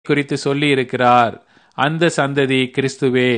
குறித்து சொல்லியிருக்கிறார் அந்த சந்ததி கிறிஸ்துவே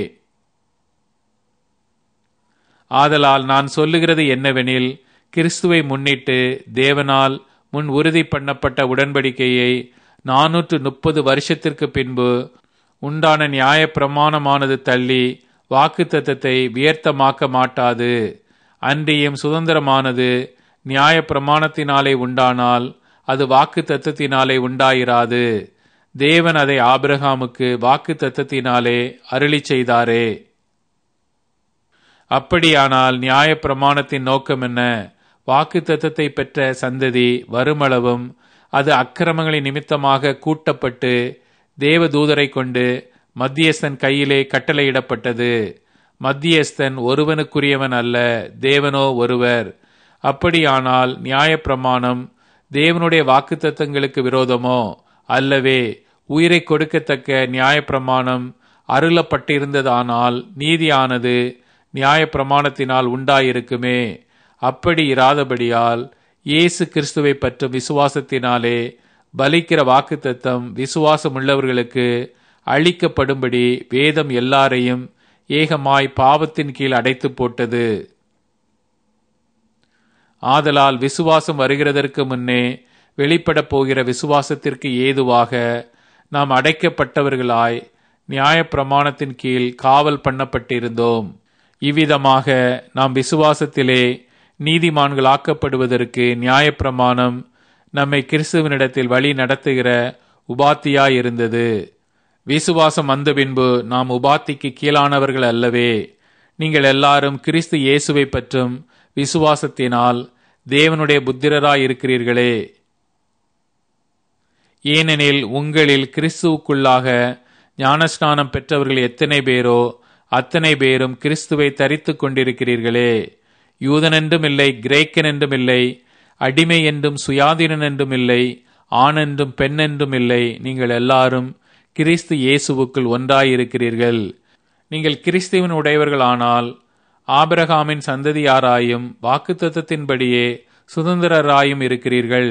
ஆதலால் நான் சொல்லுகிறது என்னவெனில் கிறிஸ்துவை முன்னிட்டு தேவனால் முன் உறுதி பண்ணப்பட்ட உடன்படிக்கையை நானூற்று முப்பது வருஷத்திற்கு பின்பு உண்டான நியாய பிரமாணமானது தள்ளி வாக்கு தத்தத்தை வியர்த்தமாக்க மாட்டாது அன்றியும் சுதந்திரமானது நியாய பிரமாணத்தினாலே உண்டானால் அது வாக்கு தத்தத்தினாலே உண்டாயிராது தேவன் அதை ஆபிரகாமுக்கு வாக்கு தத்தத்தினாலே அருளி செய்தாரே அப்படியானால் நியாய பிரமாணத்தின் நோக்கம் என்ன வாக்கு தத்தத்தை பெற்ற சந்ததி வருமளவும் அது அக்கிரமங்களின் நிமித்தமாக கூட்டப்பட்டு தேவ தூதரை கொண்டு மத்தியஸ்தன் கையிலே கட்டளையிடப்பட்டது மத்தியஸ்தன் ஒருவனுக்குரியவன் அல்ல தேவனோ ஒருவர் அப்படியானால் நியாயப்பிரமாணம் தேவனுடைய வாக்குத்தத்தங்களுக்கு விரோதமோ அல்லவே உயிரை கொடுக்கத்தக்க நியாயப்பிரமாணம் அருளப்பட்டிருந்ததானால் நீதியானது நியாயப்பிரமாணத்தினால் உண்டாயிருக்குமே அப்படி இராதபடியால் இயேசு கிறிஸ்துவை பற்றும் விசுவாசத்தினாலே பலிக்கிற வாக்குத்தத்தம் விசுவாசமுள்ளவர்களுக்கு அளிக்கப்படும்படி வேதம் எல்லாரையும் ஏகமாய் பாவத்தின் கீழ் அடைத்து போட்டது ஆதலால் விசுவாசம் வருகிறதற்கு முன்னே வெளிப்படப் போகிற விசுவாசத்திற்கு ஏதுவாக நாம் அடைக்கப்பட்டவர்களாய் நியாயப்பிரமாணத்தின் கீழ் காவல் பண்ணப்பட்டிருந்தோம் இவ்விதமாக நாம் விசுவாசத்திலே நீதிமான்களாக்கப்படுவதற்கு நியாயப்பிரமாணம் நம்மை கிறிஸ்துவனிடத்தில் வழி நடத்துகிற உபாத்தியாயிருந்தது விசுவாசம் வந்த பின்பு நாம் உபாத்திக்கு கீழானவர்கள் அல்லவே நீங்கள் எல்லாரும் கிறிஸ்து இயேசுவை பற்றும் விசுவாசத்தினால் தேவனுடைய புத்திரராய் இருக்கிறீர்களே ஏனெனில் உங்களில் கிறிஸ்துவுக்குள்ளாக ஞானஸ்நானம் பெற்றவர்கள் எத்தனை பேரோ அத்தனை பேரும் கிறிஸ்துவை தரித்து கொண்டிருக்கிறீர்களே யூதனென்றும் இல்லை கிரேக்கன் என்றும் இல்லை அடிமை என்றும் சுயாதீனன் என்றும் இல்லை ஆண் என்றும் பெண் என்றும் இல்லை நீங்கள் எல்லாரும் கிறிஸ்து இயேசுவுக்குள் ஒன்றாயிருக்கிறீர்கள் நீங்கள் கிறிஸ்துவின் உடையவர்களானால் ஆபிரகாமின் சந்ததியாராயும் வாக்குத்தத்தின்படியே சுதந்திரராயும் இருக்கிறீர்கள்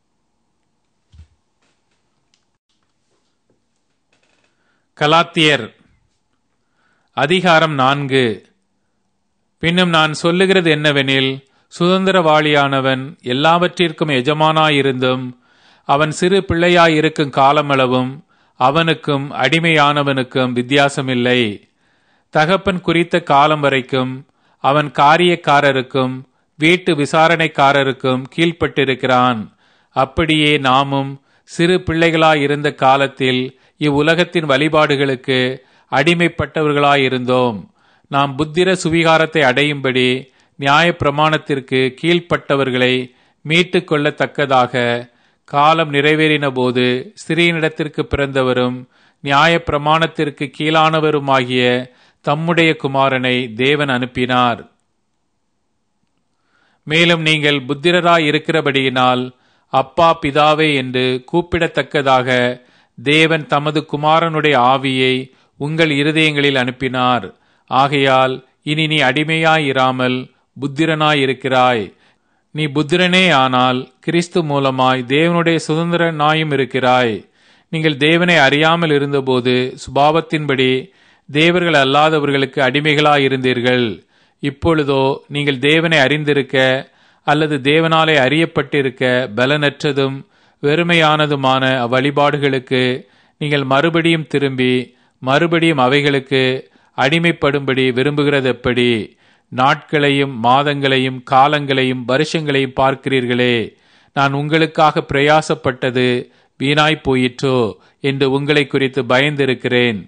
கலாத்தியர் அதிகாரம் நான்கு பின்னும் நான் சொல்லுகிறது என்னவெனில் சுதந்திரவாளியானவன் எல்லாவற்றிற்கும் எஜமானாயிருந்தும் அவன் சிறு பிள்ளையாயிருக்கும் காலமளவும் அவனுக்கும் அடிமையானவனுக்கும் வித்தியாசமில்லை தகப்பன் குறித்த காலம் வரைக்கும் அவன் காரியக்காரருக்கும் வீட்டு விசாரணைக்காரருக்கும் கீழ்ப்பட்டிருக்கிறான் அப்படியே நாமும் சிறு பிள்ளைகளாயிருந்த காலத்தில் இவ்வுலகத்தின் வழிபாடுகளுக்கு அடிமைப்பட்டவர்களாயிருந்தோம் நாம் புத்திர சுவிகாரத்தை அடையும்படி நியாய பிரமாணத்திற்கு கீழ்ப்பட்டவர்களை மீட்டு கொள்ளத்தக்கதாக காலம் நிறைவேறின போது ஸ்திரீனிடத்திற்கு பிறந்தவரும் நியாய பிரமாணத்திற்கு கீழானவருமாகிய தம்முடைய குமாரனை தேவன் அனுப்பினார் மேலும் நீங்கள் புத்திரராய் இருக்கிறபடியினால் அப்பா பிதாவே என்று கூப்பிடத்தக்கதாக தேவன் தமது குமாரனுடைய ஆவியை உங்கள் இருதயங்களில் அனுப்பினார் ஆகையால் இனி நீ அடிமையாயிராமல் புத்திரனாயிருக்கிறாய் நீ புத்திரனே ஆனால் கிறிஸ்து மூலமாய் தேவனுடைய சுதந்திரனாயும் இருக்கிறாய் நீங்கள் தேவனை அறியாமல் இருந்தபோது சுபாவத்தின்படி தேவர்கள் அல்லாதவர்களுக்கு அடிமைகளாயிருந்தீர்கள் இப்பொழுதோ நீங்கள் தேவனை அறிந்திருக்க அல்லது தேவனாலே அறியப்பட்டிருக்க பலனற்றதும் வெறுமையானதுமான அவ்வழிபாடுகளுக்கு நீங்கள் மறுபடியும் திரும்பி மறுபடியும் அவைகளுக்கு அடிமைப்படும்படி விரும்புகிறது எப்படி நாட்களையும் மாதங்களையும் காலங்களையும் வருஷங்களையும் பார்க்கிறீர்களே நான் உங்களுக்காக பிரயாசப்பட்டது வீணாய் போயிற்றோ என்று உங்களை குறித்து பயந்திருக்கிறேன்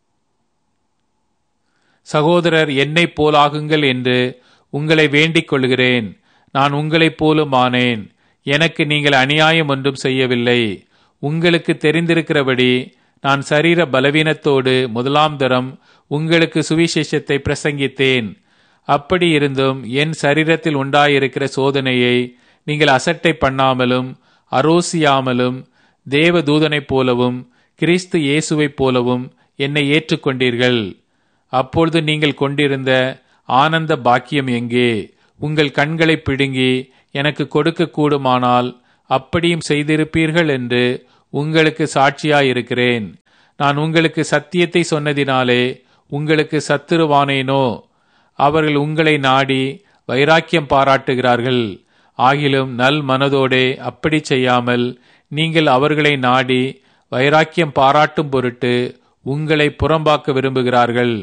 சகோதரர் என்னை போலாகுங்கள் என்று உங்களை வேண்டிக் கொள்கிறேன் நான் உங்களைப் போலும் ஆனேன் எனக்கு நீங்கள் அநியாயம் ஒன்றும் செய்யவில்லை உங்களுக்கு தெரிந்திருக்கிறபடி நான் சரீர பலவீனத்தோடு முதலாம் தரம் உங்களுக்கு சுவிசேஷத்தை பிரசங்கித்தேன் அப்படி இருந்தும் என் சரீரத்தில் உண்டாயிருக்கிற சோதனையை நீங்கள் அசட்டை பண்ணாமலும் அரோசியாமலும் தேவ தூதனைப் போலவும் கிறிஸ்து இயேசுவைப் போலவும் என்னை ஏற்றுக்கொண்டீர்கள் அப்பொழுது நீங்கள் கொண்டிருந்த ஆனந்த பாக்கியம் எங்கே உங்கள் கண்களை பிடுங்கி எனக்கு கொடுக்க கூடுமானால் அப்படியும் செய்திருப்பீர்கள் என்று உங்களுக்கு சாட்சியாயிருக்கிறேன் நான் உங்களுக்கு சத்தியத்தை சொன்னதினாலே உங்களுக்கு சத்துருவானேனோ அவர்கள் உங்களை நாடி வைராக்கியம் பாராட்டுகிறார்கள் ஆகிலும் நல் மனதோடே அப்படி செய்யாமல் நீங்கள் அவர்களை நாடி வைராக்கியம் பாராட்டும் பொருட்டு உங்களை புறம்பாக்க விரும்புகிறார்கள்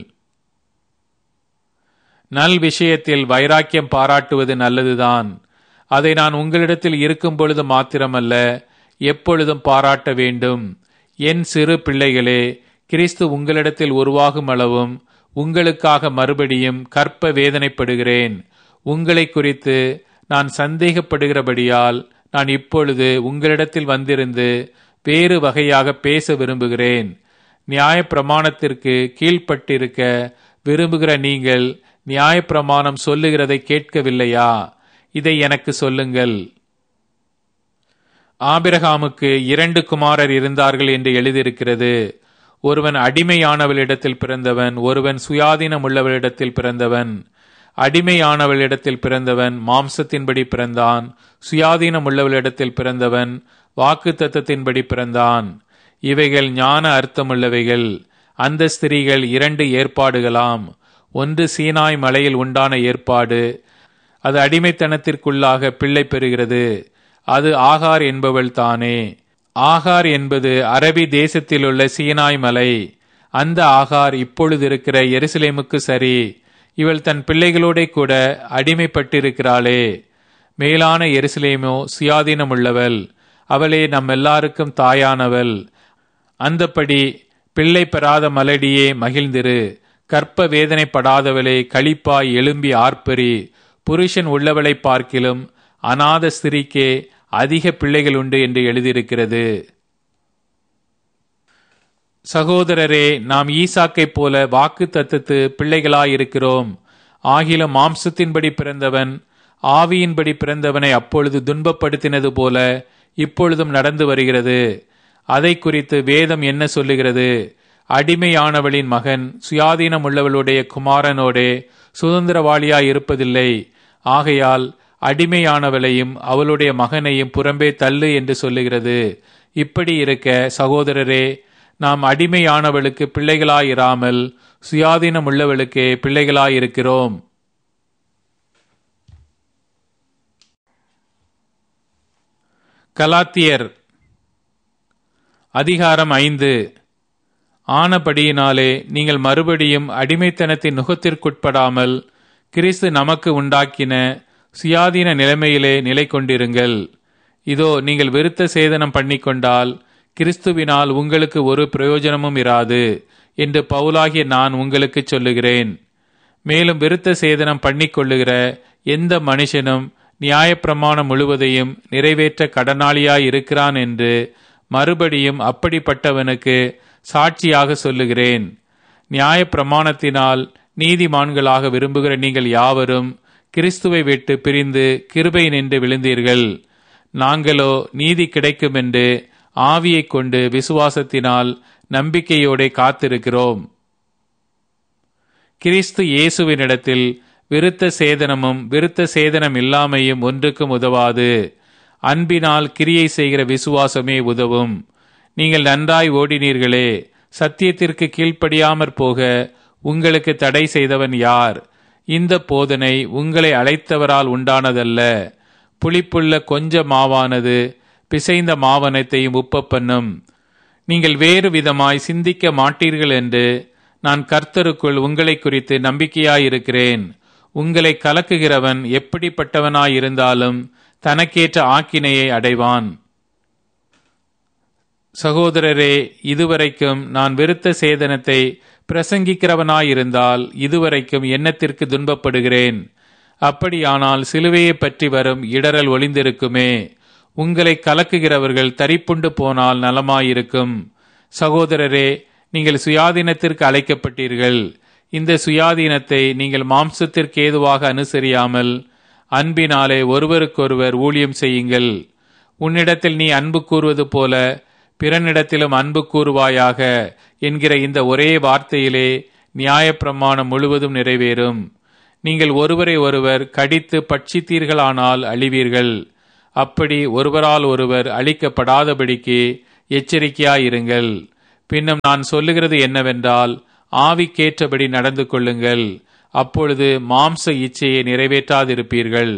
நல் விஷயத்தில் வைராக்கியம் பாராட்டுவது நல்லதுதான் அதை நான் உங்களிடத்தில் இருக்கும் பொழுது மாத்திரமல்ல எப்பொழுதும் பாராட்ட வேண்டும் என் சிறு பிள்ளைகளே கிறிஸ்து உங்களிடத்தில் உருவாகும் அளவும் உங்களுக்காக மறுபடியும் கற்ப வேதனைப்படுகிறேன் உங்களை குறித்து நான் சந்தேகப்படுகிறபடியால் நான் இப்பொழுது உங்களிடத்தில் வந்திருந்து வேறு வகையாக பேச விரும்புகிறேன் நியாயப்பிரமாணத்திற்கு கீழ்ப்பட்டிருக்க விரும்புகிற நீங்கள் நியாயப்பிரமாணம் சொல்லுகிறதை கேட்கவில்லையா இதை எனக்கு சொல்லுங்கள் ஆபிரகாமுக்கு இரண்டு குமாரர் இருந்தார்கள் என்று எழுதியிருக்கிறது ஒருவன் அடிமையானவளிடத்தில் பிறந்தவன் ஒருவன் சுயாதீனம் உள்ளவளிடத்தில் பிறந்தவன் அடிமையானவளிடத்தில் பிறந்தவன் மாம்சத்தின்படி பிறந்தான் சுயாதீனம் உள்ளவளிடத்தில் பிறந்தவன் வாக்கு தத்தத்தின்படி பிறந்தான் இவைகள் ஞான அர்த்தமுள்ளவைகள் அந்த ஸ்திரீகள் இரண்டு ஏற்பாடுகளாம் ஒன்று சீனாய் மலையில் உண்டான ஏற்பாடு அது அடிமைத்தனத்திற்குள்ளாக பிள்ளை பெறுகிறது அது ஆகார் என்பவள் தானே ஆகார் என்பது அரபி தேசத்திலுள்ள சீனாய் மலை அந்த ஆகார் இப்பொழுது இருக்கிற எருசலேமுக்கு சரி இவள் தன் பிள்ளைகளோட கூட அடிமைப்பட்டிருக்கிறாளே மேலான எருசலேமோ சுயாதீனம் உள்ளவள் அவளே நம் எல்லாருக்கும் தாயானவள் அந்தப்படி பிள்ளை பெறாத மலடியே மகிழ்ந்திரு கற்ப வேதனைப்படாதவளே களிப்பாய் எழும்பி ஆர்ப்பரி புருஷன் உள்ளவளை பார்க்கிலும் அநாத ஸ்திரீக்கே அதிக பிள்ளைகள் உண்டு என்று எழுதியிருக்கிறது சகோதரரே நாம் ஈசாக்கைப் போல வாக்கு தத்துத்து பிள்ளைகளாயிருக்கிறோம் ஆகிலும் மாம்சத்தின்படி பிறந்தவன் ஆவியின்படி பிறந்தவனை அப்பொழுது துன்பப்படுத்தினது போல இப்பொழுதும் நடந்து வருகிறது அதை குறித்து வேதம் என்ன சொல்லுகிறது அடிமையானவளின் மகன் சுயாதீனம் உள்ளவளுடைய குமாரனோடே சுதந்திரவாளியாய் இருப்பதில்லை ஆகையால் அடிமையானவளையும் அவளுடைய மகனையும் புறம்பே தள்ளு என்று சொல்லுகிறது இப்படி இருக்க சகோதரரே நாம் அடிமையானவளுக்கு பிள்ளைகளாயிராமல் சுயாதீனம் உள்ளவளுக்கே பிள்ளைகளாயிருக்கிறோம் கலாத்தியர் அதிகாரம் ஐந்து ஆனபடியினாலே நீங்கள் மறுபடியும் அடிமைத்தனத்தின் நுகத்திற்குட்படாமல் கிறிஸ்து நமக்கு உண்டாக்கின சுயாதீன நிலைமையிலே நிலை கொண்டிருங்கள் இதோ நீங்கள் விருத்த சேதனம் பண்ணிக்கொண்டால் கிறிஸ்துவினால் உங்களுக்கு ஒரு பிரயோஜனமும் இராது என்று பவுலாகிய நான் உங்களுக்கு சொல்லுகிறேன் மேலும் விருத்த சேதனம் பண்ணிக்கொள்ளுகிற எந்த மனுஷனும் நியாயப்பிரமாணம் முழுவதையும் நிறைவேற்ற கடனாளியாய் இருக்கிறான் என்று மறுபடியும் அப்படிப்பட்டவனுக்கு சாட்சியாக சொல்லுகிறேன் நியாயப்பிரமாணத்தினால் நீதிமான்களாக விரும்புகிற நீங்கள் யாவரும் கிறிஸ்துவை விட்டு பிரிந்து கிருபை நின்று விழுந்தீர்கள் நாங்களோ நீதி கிடைக்கும் என்று ஆவியைக் கொண்டு விசுவாசத்தினால் நம்பிக்கையோടെ காத்திருக்கிறோம் கிறிஸ்து இயேசுவினிடத்தில் விருத்த சேதனமும் விருத்த சேதனம் இல்லாமையும் ஒன்றுக்கும் உதவாது அன்பினால் கிரியை செய்கிற விசுவாசமே உதவும் நீங்கள் நன்றாய் ஓடினீர்களே சத்தியத்திற்கு கீழ்ப்படியாமற் போக உங்களுக்கு தடை செய்தவன் யார் இந்த போதனை உங்களை அழைத்தவரால் உண்டானதல்ல புளிப்புள்ள கொஞ்ச மாவானது பிசைந்த மாவனத்தையும் உப்ப பண்ணும் நீங்கள் வேறு விதமாய் சிந்திக்க மாட்டீர்கள் என்று நான் கர்த்தருக்குள் உங்களை குறித்து நம்பிக்கையாயிருக்கிறேன் உங்களை கலக்குகிறவன் எப்படிப்பட்டவனாயிருந்தாலும் தனக்கேற்ற ஆக்கினையை அடைவான் சகோதரரே இதுவரைக்கும் நான் விருத்த சேதனத்தை பிரசங்கிக்கிறவனாயிருந்தால் இதுவரைக்கும் எண்ணத்திற்கு துன்பப்படுகிறேன் அப்படியானால் சிலுவையை பற்றி வரும் இடரல் ஒளிந்திருக்குமே உங்களை கலக்குகிறவர்கள் தரிப்புண்டு போனால் நலமாயிருக்கும் சகோதரரே நீங்கள் சுயாதீனத்திற்கு அழைக்கப்பட்டீர்கள் இந்த சுயாதீனத்தை நீங்கள் மாம்சத்திற்கு ஏதுவாக அனுசரியாமல் அன்பினாலே ஒருவருக்கொருவர் ஊழியம் செய்யுங்கள் உன்னிடத்தில் நீ அன்பு கூறுவது போல பிறனிடத்திலும் அன்பு கூறுவாயாக என்கிற இந்த ஒரே வார்த்தையிலே நியாயப்பிரமாணம் முழுவதும் நிறைவேறும் நீங்கள் ஒருவரை ஒருவர் கடித்து பட்சித்தீர்களானால் அழிவீர்கள் அப்படி ஒருவரால் ஒருவர் அழிக்கப்படாதபடிக்கு எச்சரிக்கையாயிருங்கள் பின்னும் நான் சொல்லுகிறது என்னவென்றால் ஆவிக்கேற்றபடி நடந்து கொள்ளுங்கள் அப்பொழுது மாம்ச இச்சையை நிறைவேற்றாதிருப்பீர்கள்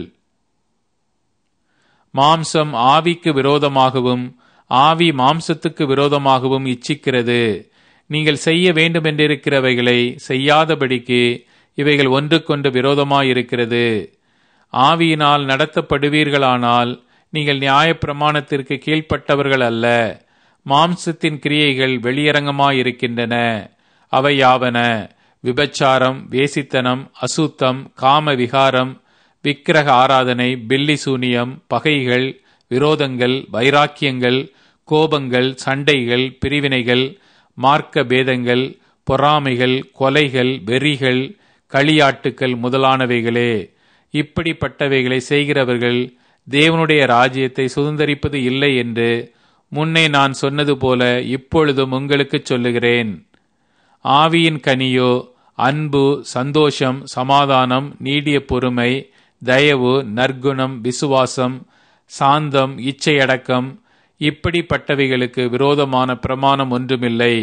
மாம்சம் ஆவிக்கு விரோதமாகவும் ஆவி மாம்சத்துக்கு விரோதமாகவும் இச்சிக்கிறது நீங்கள் செய்ய வேண்டுமென்றிருக்கிறவைகளை செய்யாதபடிக்கு இவைகள் ஒன்றுக்கொன்று விரோதமாயிருக்கிறது ஆவியினால் நடத்தப்படுவீர்களானால் நீங்கள் நியாயப்பிரமாணத்திற்கு கீழ்ப்பட்டவர்கள் அல்ல மாம்சத்தின் கிரியைகள் வெளியரங்கமாயிருக்கின்றன அவை யாவன விபச்சாரம் வேசித்தனம் அசுத்தம் காம விகாரம் விக்கிரக ஆராதனை பில்லி சூனியம் பகைகள் விரோதங்கள் வைராக்கியங்கள் கோபங்கள் சண்டைகள் பிரிவினைகள் மார்க்க பேதங்கள் பொறாமைகள் கொலைகள் வெறிகள் களியாட்டுக்கள் முதலானவைகளே இப்படிப்பட்டவைகளை செய்கிறவர்கள் தேவனுடைய ராஜ்யத்தை சுதந்திரிப்பது இல்லை என்று முன்னே நான் சொன்னது போல இப்பொழுதும் உங்களுக்கு சொல்லுகிறேன் ஆவியின் கனியோ அன்பு சந்தோஷம் சமாதானம் நீடிய பொறுமை தயவு நற்குணம் விசுவாசம் சாந்தம் இச்சையடக்கம் இப்படிப்பட்டவைகளுக்கு விரோதமான பிரமாணம் ஒன்றுமில்லை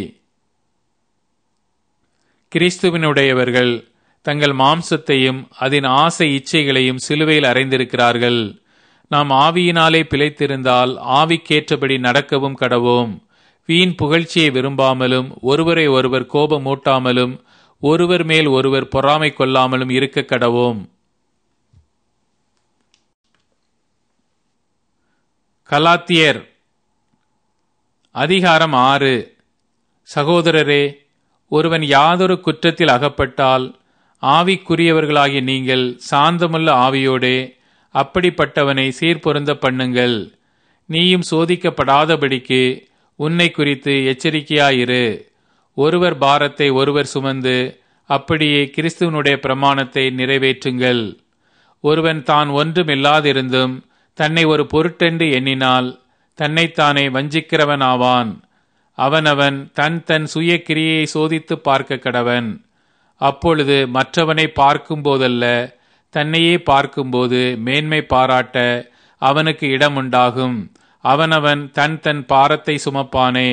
கிறிஸ்துவனுடையவர்கள் தங்கள் மாம்சத்தையும் அதன் ஆசை இச்சைகளையும் சிலுவையில் அறைந்திருக்கிறார்கள் நாம் ஆவியினாலே பிழைத்திருந்தால் ஆவிக்கேற்றபடி நடக்கவும் கடவோம் வீண் புகழ்ச்சியை விரும்பாமலும் ஒருவரை ஒருவர் கோபமூட்டாமலும் ஒருவர் மேல் ஒருவர் பொறாமை கொள்ளாமலும் இருக்க கடவோம் கலாத்தியர் அதிகாரம் ஆறு சகோதரரே ஒருவன் யாதொரு குற்றத்தில் அகப்பட்டால் ஆவிக்குரியவர்களாகிய நீங்கள் சாந்தமுள்ள ஆவியோடே அப்படிப்பட்டவனை சீர்பொருந்த பண்ணுங்கள் நீயும் சோதிக்கப்படாதபடிக்கு உன்னை குறித்து எச்சரிக்கையாயிரு ஒருவர் பாரத்தை ஒருவர் சுமந்து அப்படியே கிறிஸ்துவனுடைய பிரமாணத்தை நிறைவேற்றுங்கள் ஒருவன் தான் ஒன்றுமில்லாதிருந்தும் தன்னை ஒரு பொருட்டென்று எண்ணினால் தன்னைத்தானே வஞ்சிக்கிறவன் ஆவான் அவனவன் தன் தன் சுய கிரியையை சோதித்து பார்க்க கடவன் அப்பொழுது மற்றவனை பார்க்கும் போதல்ல தன்னையே பார்க்கும்போது மேன்மை பாராட்ட அவனுக்கு இடம் உண்டாகும் அவனவன் தன் தன் பாரத்தை சுமப்பானே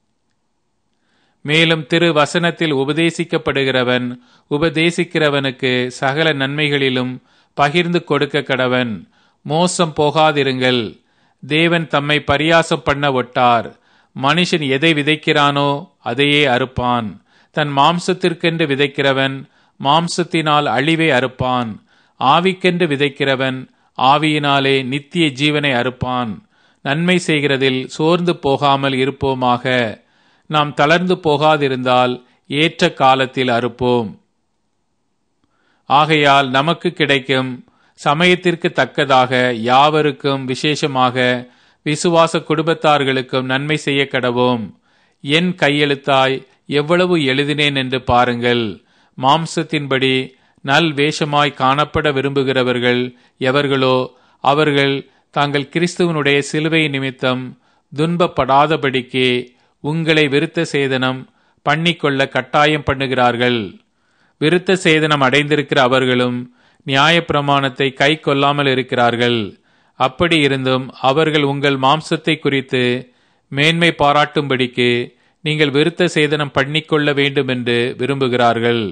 மேலும் திரு வசனத்தில் உபதேசிக்கப்படுகிறவன் உபதேசிக்கிறவனுக்கு சகல நன்மைகளிலும் பகிர்ந்து கொடுக்க கடவன் மோசம் போகாதிருங்கள் தேவன் தம்மை பரியாசம் பண்ண ஒட்டார் மனுஷன் எதை விதைக்கிறானோ அதையே அறுப்பான் தன் மாம்சத்திற்கென்று விதைக்கிறவன் மாம்சத்தினால் அழிவை அறுப்பான் ஆவிக்கென்று விதைக்கிறவன் ஆவியினாலே நித்திய ஜீவனை அறுப்பான் நன்மை செய்கிறதில் சோர்ந்து போகாமல் இருப்போமாக நாம் தளர்ந்து போகாதிருந்தால் ஏற்ற காலத்தில் அறுப்போம் ஆகையால் நமக்கு கிடைக்கும் சமயத்திற்கு தக்கதாக யாவருக்கும் விசேஷமாக விசுவாச குடும்பத்தார்களுக்கும் நன்மை செய்ய கடவோம் என் கையெழுத்தாய் எவ்வளவு எழுதினேன் என்று பாருங்கள் மாம்சத்தின்படி நல் வேஷமாய் காணப்பட விரும்புகிறவர்கள் எவர்களோ அவர்கள் தாங்கள் கிறிஸ்துவனுடைய சிலுவை நிமித்தம் துன்பப்படாதபடிக்கு உங்களை விருத்த சேதனம் பண்ணிக்கொள்ள கட்டாயம் பண்ணுகிறார்கள் விருத்த சேதனம் அடைந்திருக்கிற அவர்களும் நியாயப்பிரமாணத்தை கை கொள்ளாமல் இருக்கிறார்கள் அப்படி இருந்தும் அவர்கள் உங்கள் மாம்சத்தை குறித்து மேன்மை பாராட்டும்படிக்கு நீங்கள் விருத்த சேதனம் பண்ணிக்கொள்ள வேண்டும் என்று விரும்புகிறார்கள்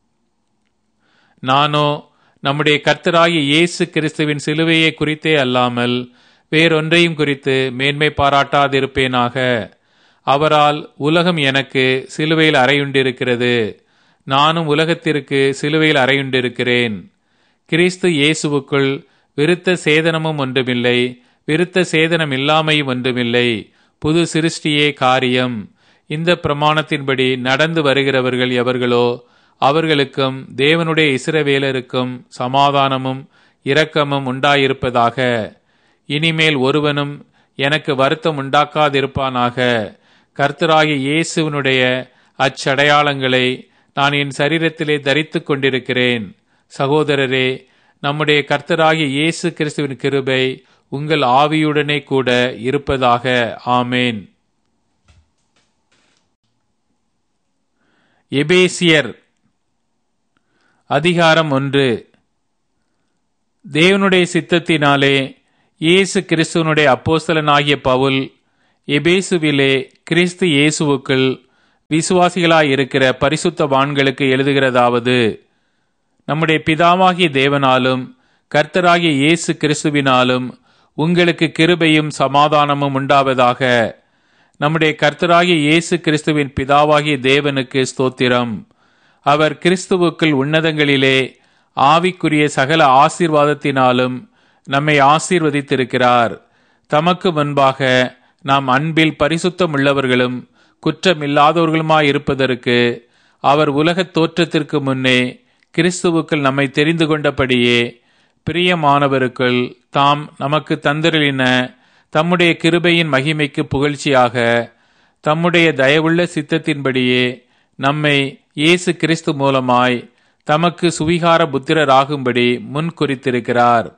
நானோ நம்முடைய கர்த்தராகிய இயேசு கிறிஸ்துவின் சிலுவையை குறித்தே அல்லாமல் வேறொன்றையும் குறித்து மேன்மை பாராட்டாதிருப்பேனாக அவரால் உலகம் எனக்கு சிலுவையில் அறையுண்டிருக்கிறது நானும் உலகத்திற்கு சிலுவையில் அறையுண்டிருக்கிறேன் கிறிஸ்து இயேசுவுக்குள் விருத்த சேதனமும் ஒன்றுமில்லை விருத்த சேதனம் இல்லாமையும் ஒன்றுமில்லை புது சிருஷ்டியே காரியம் இந்த பிரமாணத்தின்படி நடந்து வருகிறவர்கள் எவர்களோ அவர்களுக்கும் தேவனுடைய இஸ்ரவேலருக்கும் சமாதானமும் இரக்கமும் உண்டாயிருப்பதாக இனிமேல் ஒருவனும் எனக்கு வருத்தம் உண்டாக்காதிருப்பானாக கர்த்தராகிய இயேசுவனுடைய அச்சடையாளங்களை நான் என் சரீரத்திலே தரித்துக் கொண்டிருக்கிறேன் சகோதரரே நம்முடைய கர்த்தராகிய இயேசு கிறிஸ்துவின் கிருபை உங்கள் ஆவியுடனே கூட இருப்பதாக ஆமேன் எபேசியர் அதிகாரம் ஒன்று தேவனுடைய சித்தத்தினாலே இயேசு கிறிஸ்துவனுடைய அப்போஸ்தலனாகிய பவுல் எபேசுவிலே கிறிஸ்து இயேசுவுக்குள் விசுவாசிகளாயிருக்கிற பரிசுத்தவான்களுக்கு எழுதுகிறதாவது நம்முடைய பிதாவாகிய தேவனாலும் கர்த்தராகிய இயேசு கிறிஸ்துவினாலும் உங்களுக்கு கிருபையும் சமாதானமும் உண்டாவதாக நம்முடைய கர்த்தராகிய இயேசு கிறிஸ்துவின் பிதாவாகிய தேவனுக்கு ஸ்தோத்திரம் அவர் கிறிஸ்துவுக்குள் உன்னதங்களிலே ஆவிக்குரிய சகல ஆசீர்வாதத்தினாலும் நம்மை ஆசீர்வதித்திருக்கிறார் தமக்கு முன்பாக நாம் அன்பில் பரிசுத்தம் உள்ளவர்களும் குற்றமில்லாதவர்களுமாயிருப்பதற்கு அவர் உலகத் தோற்றத்திற்கு முன்னே கிறிஸ்துவுக்குள் நம்மை தெரிந்து கொண்டபடியே பிரியமானவருக்குள் தாம் நமக்கு தந்திரலின தம்முடைய கிருபையின் மகிமைக்கு புகழ்ச்சியாக தம்முடைய தயவுள்ள சித்தத்தின்படியே நம்மை இயேசு கிறிஸ்து மூலமாய் தமக்கு சுவிகார புத்திரராகும்படி முன் குறித்திருக்கிறார்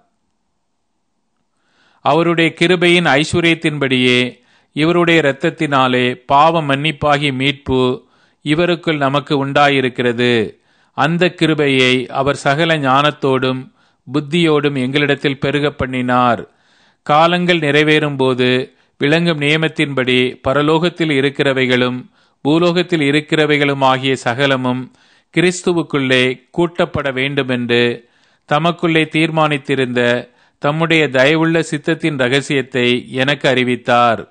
அவருடைய கிருபையின் ஐஸ்வர்யத்தின்படியே இவருடைய இரத்தத்தினாலே பாவ மன்னிப்பாகி மீட்பு இவருக்குள் நமக்கு உண்டாயிருக்கிறது அந்த கிருபையை அவர் சகல ஞானத்தோடும் புத்தியோடும் எங்களிடத்தில் பெருக பண்ணினார் காலங்கள் நிறைவேறும் போது விளங்கும் நியமத்தின்படி பரலோகத்தில் இருக்கிறவைகளும் பூலோகத்தில் இருக்கிறவைகளும் ஆகிய சகலமும் கிறிஸ்துவுக்குள்ளே கூட்டப்பட வேண்டுமென்று தமக்குள்ளே தீர்மானித்திருந்த தம்முடைய தயவுள்ள சித்தத்தின் ரகசியத்தை எனக்கு அறிவித்தார்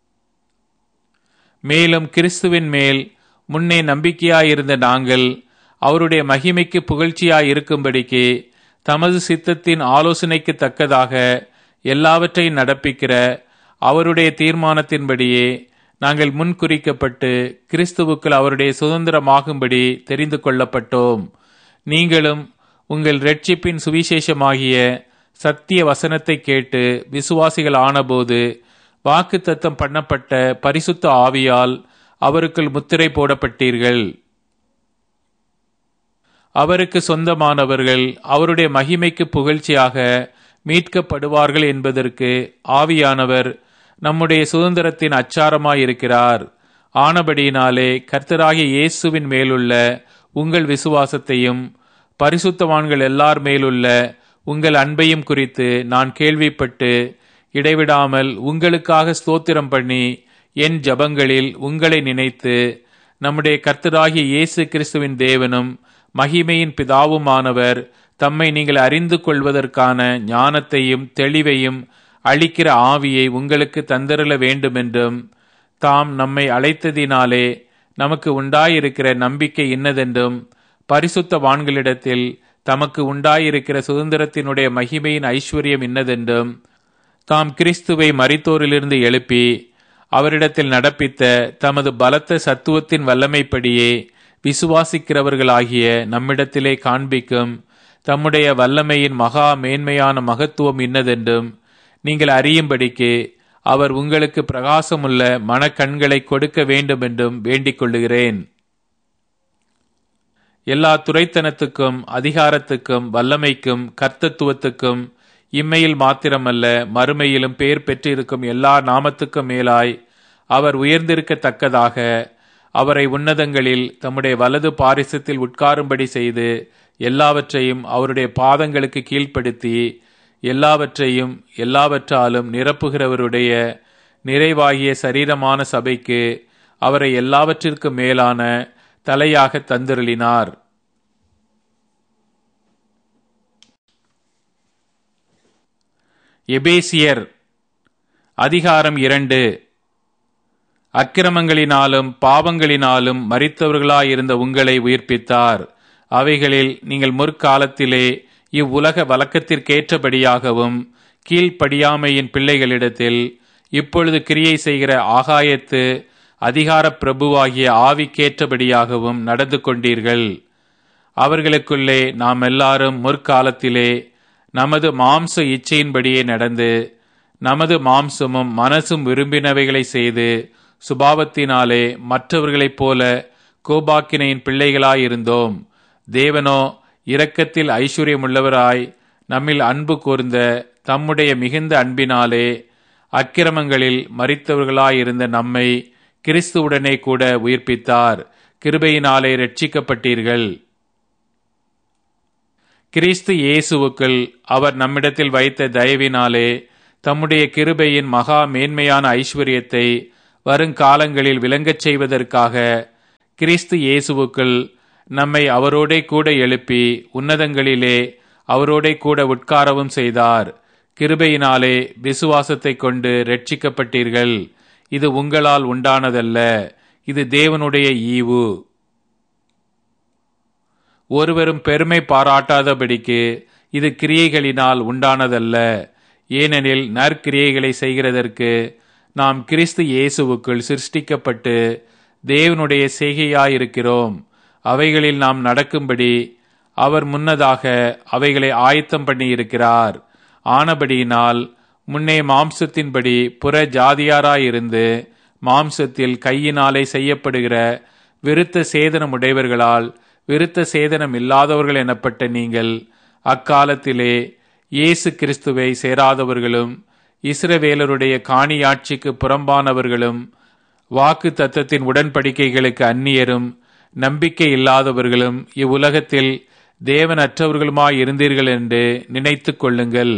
மேலும் கிறிஸ்துவின் மேல் முன்னே நம்பிக்கையாயிருந்த நாங்கள் அவருடைய மகிமைக்கு புகழ்ச்சியாயிருக்கும்படிக்கு தமது சித்தத்தின் ஆலோசனைக்கு தக்கதாக எல்லாவற்றையும் நடப்பிக்கிற அவருடைய தீர்மானத்தின்படியே நாங்கள் முன்குறிக்கப்பட்டு கிறிஸ்துவுக்குள் அவருடைய சுதந்திரமாகும்படி தெரிந்து கொள்ளப்பட்டோம் நீங்களும் உங்கள் ரட்சிப்பின் சுவிசேஷமாகிய சத்திய வசனத்தை கேட்டு விசுவாசிகள் ஆனபோது வாக்கு தத்தம் பண்ணப்பட்ட பரிசுத்த ஆவியால் அவருக்குள் முத்திரை போடப்பட்டீர்கள் அவருக்கு சொந்தமானவர்கள் அவருடைய மகிமைக்கு புகழ்ச்சியாக மீட்கப்படுவார்கள் என்பதற்கு ஆவியானவர் நம்முடைய சுதந்திரத்தின் அச்சாரமாயிருக்கிறார் ஆனபடியினாலே கர்த்தராகிய இயேசுவின் மேலுள்ள உங்கள் விசுவாசத்தையும் பரிசுத்தவான்கள் எல்லார் மேலுள்ள உங்கள் அன்பையும் குறித்து நான் கேள்விப்பட்டு இடைவிடாமல் உங்களுக்காக ஸ்தோத்திரம் பண்ணி என் ஜபங்களில் உங்களை நினைத்து நம்முடைய கர்த்தராகிய இயேசு கிறிஸ்துவின் தேவனும் மகிமையின் பிதாவுமானவர் தம்மை நீங்கள் அறிந்து கொள்வதற்கான ஞானத்தையும் தெளிவையும் அளிக்கிற ஆவியை உங்களுக்கு தந்தருள வேண்டுமென்றும் தாம் நம்மை அழைத்ததினாலே நமக்கு உண்டாயிருக்கிற நம்பிக்கை இன்னதென்றும் பரிசுத்த வான்களிடத்தில் தமக்கு உண்டாயிருக்கிற சுதந்திரத்தினுடைய மகிமையின் ஐஸ்வர்யம் இன்னதென்றும் தாம் கிறிஸ்துவை மரித்தோரிலிருந்து எழுப்பி அவரிடத்தில் நடப்பித்த தமது பலத்த சத்துவத்தின் வல்லமைப்படியே விசுவாசிக்கிறவர்களாகிய நம்மிடத்திலே காண்பிக்கும் தம்முடைய வல்லமையின் மகா மேன்மையான மகத்துவம் இன்னதென்றும் நீங்கள் அறியும்படிக்கு அவர் உங்களுக்கு பிரகாசமுள்ள மனக்கண்களை கொடுக்க வேண்டும் என்றும் வேண்டிக் கொள்ளுகிறேன் எல்லா துறைத்தனத்துக்கும் அதிகாரத்துக்கும் வல்லமைக்கும் கர்த்தத்துவத்துக்கும் இம்மையில் மாத்திரமல்ல மறுமையிலும் பேர் பெற்றிருக்கும் எல்லா நாமத்துக்கும் மேலாய் அவர் உயர்ந்திருக்கத்தக்கதாக அவரை உன்னதங்களில் தம்முடைய வலது பாரிசத்தில் உட்காரும்படி செய்து எல்லாவற்றையும் அவருடைய பாதங்களுக்கு கீழ்ப்படுத்தி எல்லாவற்றையும் எல்லாவற்றாலும் நிரப்புகிறவருடைய நிறைவாகிய சரீரமான சபைக்கு அவரை எல்லாவற்றிற்கும் மேலான தலையாக தந்திருளினார் எபேசியர் அதிகாரம் இரண்டு அக்கிரமங்களினாலும் பாவங்களினாலும் மறித்தவர்களாயிருந்த உங்களை உயிர்ப்பித்தார் அவைகளில் நீங்கள் முற்காலத்திலே இவ்வுலக வழக்கத்திற்கேற்றபடியாகவும் கீழ்ப்படியாமையின் பிள்ளைகளிடத்தில் இப்பொழுது கிரியை செய்கிற ஆகாயத்து அதிகார பிரபுவாகிய ஆவிக்கேற்றபடியாகவும் நடந்து கொண்டீர்கள் அவர்களுக்குள்ளே நாம் எல்லாரும் முற்காலத்திலே நமது மாம்ச இச்சையின்படியே நடந்து நமது மாம்சமும் மனசும் விரும்பினவைகளை செய்து சுபாவத்தினாலே மற்றவர்களைப் போல கோபாக்கினையின் பிள்ளைகளாயிருந்தோம் தேவனோ இரக்கத்தில் ஐஸ்வர்யமுள்ளவராய் நம்மில் அன்பு கூர்ந்த தம்முடைய மிகுந்த அன்பினாலே அக்கிரமங்களில் மறித்தவர்களாயிருந்த நம்மை கிறிஸ்துவுடனே கூட உயிர்ப்பித்தார் கிருபையினாலே ரட்சிக்கப்பட்டீர்கள் கிறிஸ்து இயேசுவுக்குள் அவர் நம்மிடத்தில் வைத்த தயவினாலே தம்முடைய கிருபையின் மகா மேன்மையான ஐஸ்வர்யத்தை வருங்காலங்களில் விளங்கச் செய்வதற்காக கிறிஸ்து இயேசுவுக்குள் நம்மை அவரோடே கூட எழுப்பி உன்னதங்களிலே அவரோடே கூட உட்காரவும் செய்தார் கிருபையினாலே விசுவாசத்தை கொண்டு ரட்சிக்கப்பட்டீர்கள் இது உங்களால் உண்டானதல்ல இது தேவனுடைய ஈவு ஒருவரும் பெருமை பாராட்டாதபடிக்கு இது கிரியைகளினால் உண்டானதல்ல ஏனெனில் நற்கிரியைகளை செய்கிறதற்கு நாம் கிறிஸ்து இயேசுவுக்குள் சிருஷ்டிக்கப்பட்டு தேவனுடைய செய்கையாயிருக்கிறோம் அவைகளில் நாம் நடக்கும்படி அவர் முன்னதாக அவைகளை ஆயத்தம் பண்ணியிருக்கிறார் ஆனபடியினால் முன்னே மாம்சத்தின்படி புற ஜாதியாராயிருந்து மாம்சத்தில் கையினாலே செய்யப்படுகிற விருத்த சேதனமுடையவர்களால் விருத்த சேதனம் இல்லாதவர்கள் எனப்பட்ட நீங்கள் அக்காலத்திலே இயேசு கிறிஸ்துவை சேராதவர்களும் இஸ்ரவேலருடைய காணியாட்சிக்கு புறம்பானவர்களும் வாக்கு தத்தத்தின் உடன்படிக்கைகளுக்கு அந்நியரும் நம்பிக்கை இல்லாதவர்களும் இவ்வுலகத்தில் தேவனற்றவர்களுமாய் இருந்தீர்கள் என்று நினைத்து கொள்ளுங்கள்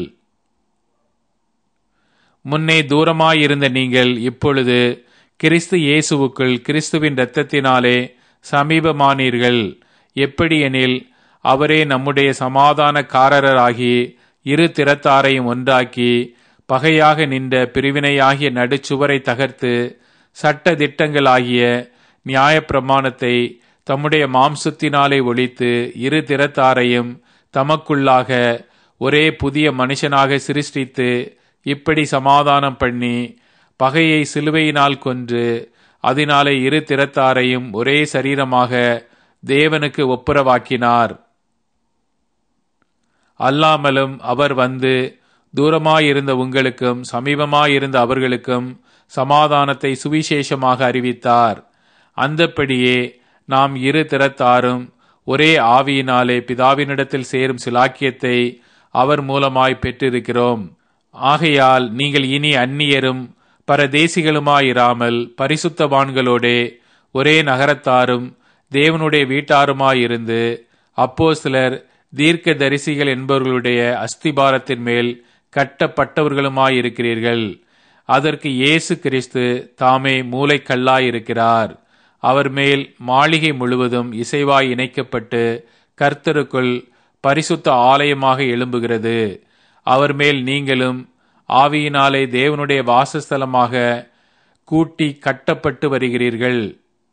முன்னே தூரமாயிருந்த நீங்கள் இப்பொழுது கிறிஸ்து இயேசுவுக்குள் கிறிஸ்துவின் இரத்தத்தினாலே சமீபமானீர்கள் எப்படியெனில் அவரே நம்முடைய சமாதானக்காரராகி இரு திறத்தாரையும் ஒன்றாக்கி பகையாக நின்ற பிரிவினையாகிய நடுச்சுவரை தகர்த்து சட்ட திட்டங்களாகிய நியாயப்பிரமாணத்தை தம்முடைய மாம்சத்தினாலே ஒழித்து இரு திறத்தாரையும் தமக்குள்ளாக ஒரே புதிய மனுஷனாக சிருஷ்டித்து இப்படி சமாதானம் பண்ணி பகையை சிலுவையினால் கொன்று அதனாலே இரு திறத்தாரையும் ஒரே சரீரமாக தேவனுக்கு ஒப்புரவாக்கினார் அல்லாமலும் அவர் வந்து தூரமாயிருந்த உங்களுக்கும் சமீபமாயிருந்த அவர்களுக்கும் சமாதானத்தை சுவிசேஷமாக அறிவித்தார் அந்தப்படியே நாம் இரு திறத்தாரும் ஒரே ஆவியினாலே பிதாவினிடத்தில் சேரும் சிலாக்கியத்தை அவர் மூலமாய் பெற்றிருக்கிறோம் ஆகையால் நீங்கள் இனி அந்நியரும் பரதேசிகளுமாயிராமல் பரிசுத்தவான்களோடே ஒரே நகரத்தாரும் தேவனுடைய வீட்டாருமாயிருந்து அப்போ சிலர் தீர்க்க தரிசிகள் என்பவர்களுடைய அஸ்திபாரத்தின் மேல் கட்டப்பட்டவர்களுமாயிருக்கிறீர்கள் அதற்கு இயேசு கிறிஸ்து தாமே மூளைக்கல்லாயிருக்கிறார் அவர் மேல் மாளிகை முழுவதும் இசைவாய் இணைக்கப்பட்டு கர்த்தருக்குள் பரிசுத்த ஆலயமாக எழும்புகிறது அவர் மேல் நீங்களும் ஆவியினாலே தேவனுடைய வாசஸ்தலமாக கூட்டி கட்டப்பட்டு வருகிறீர்கள்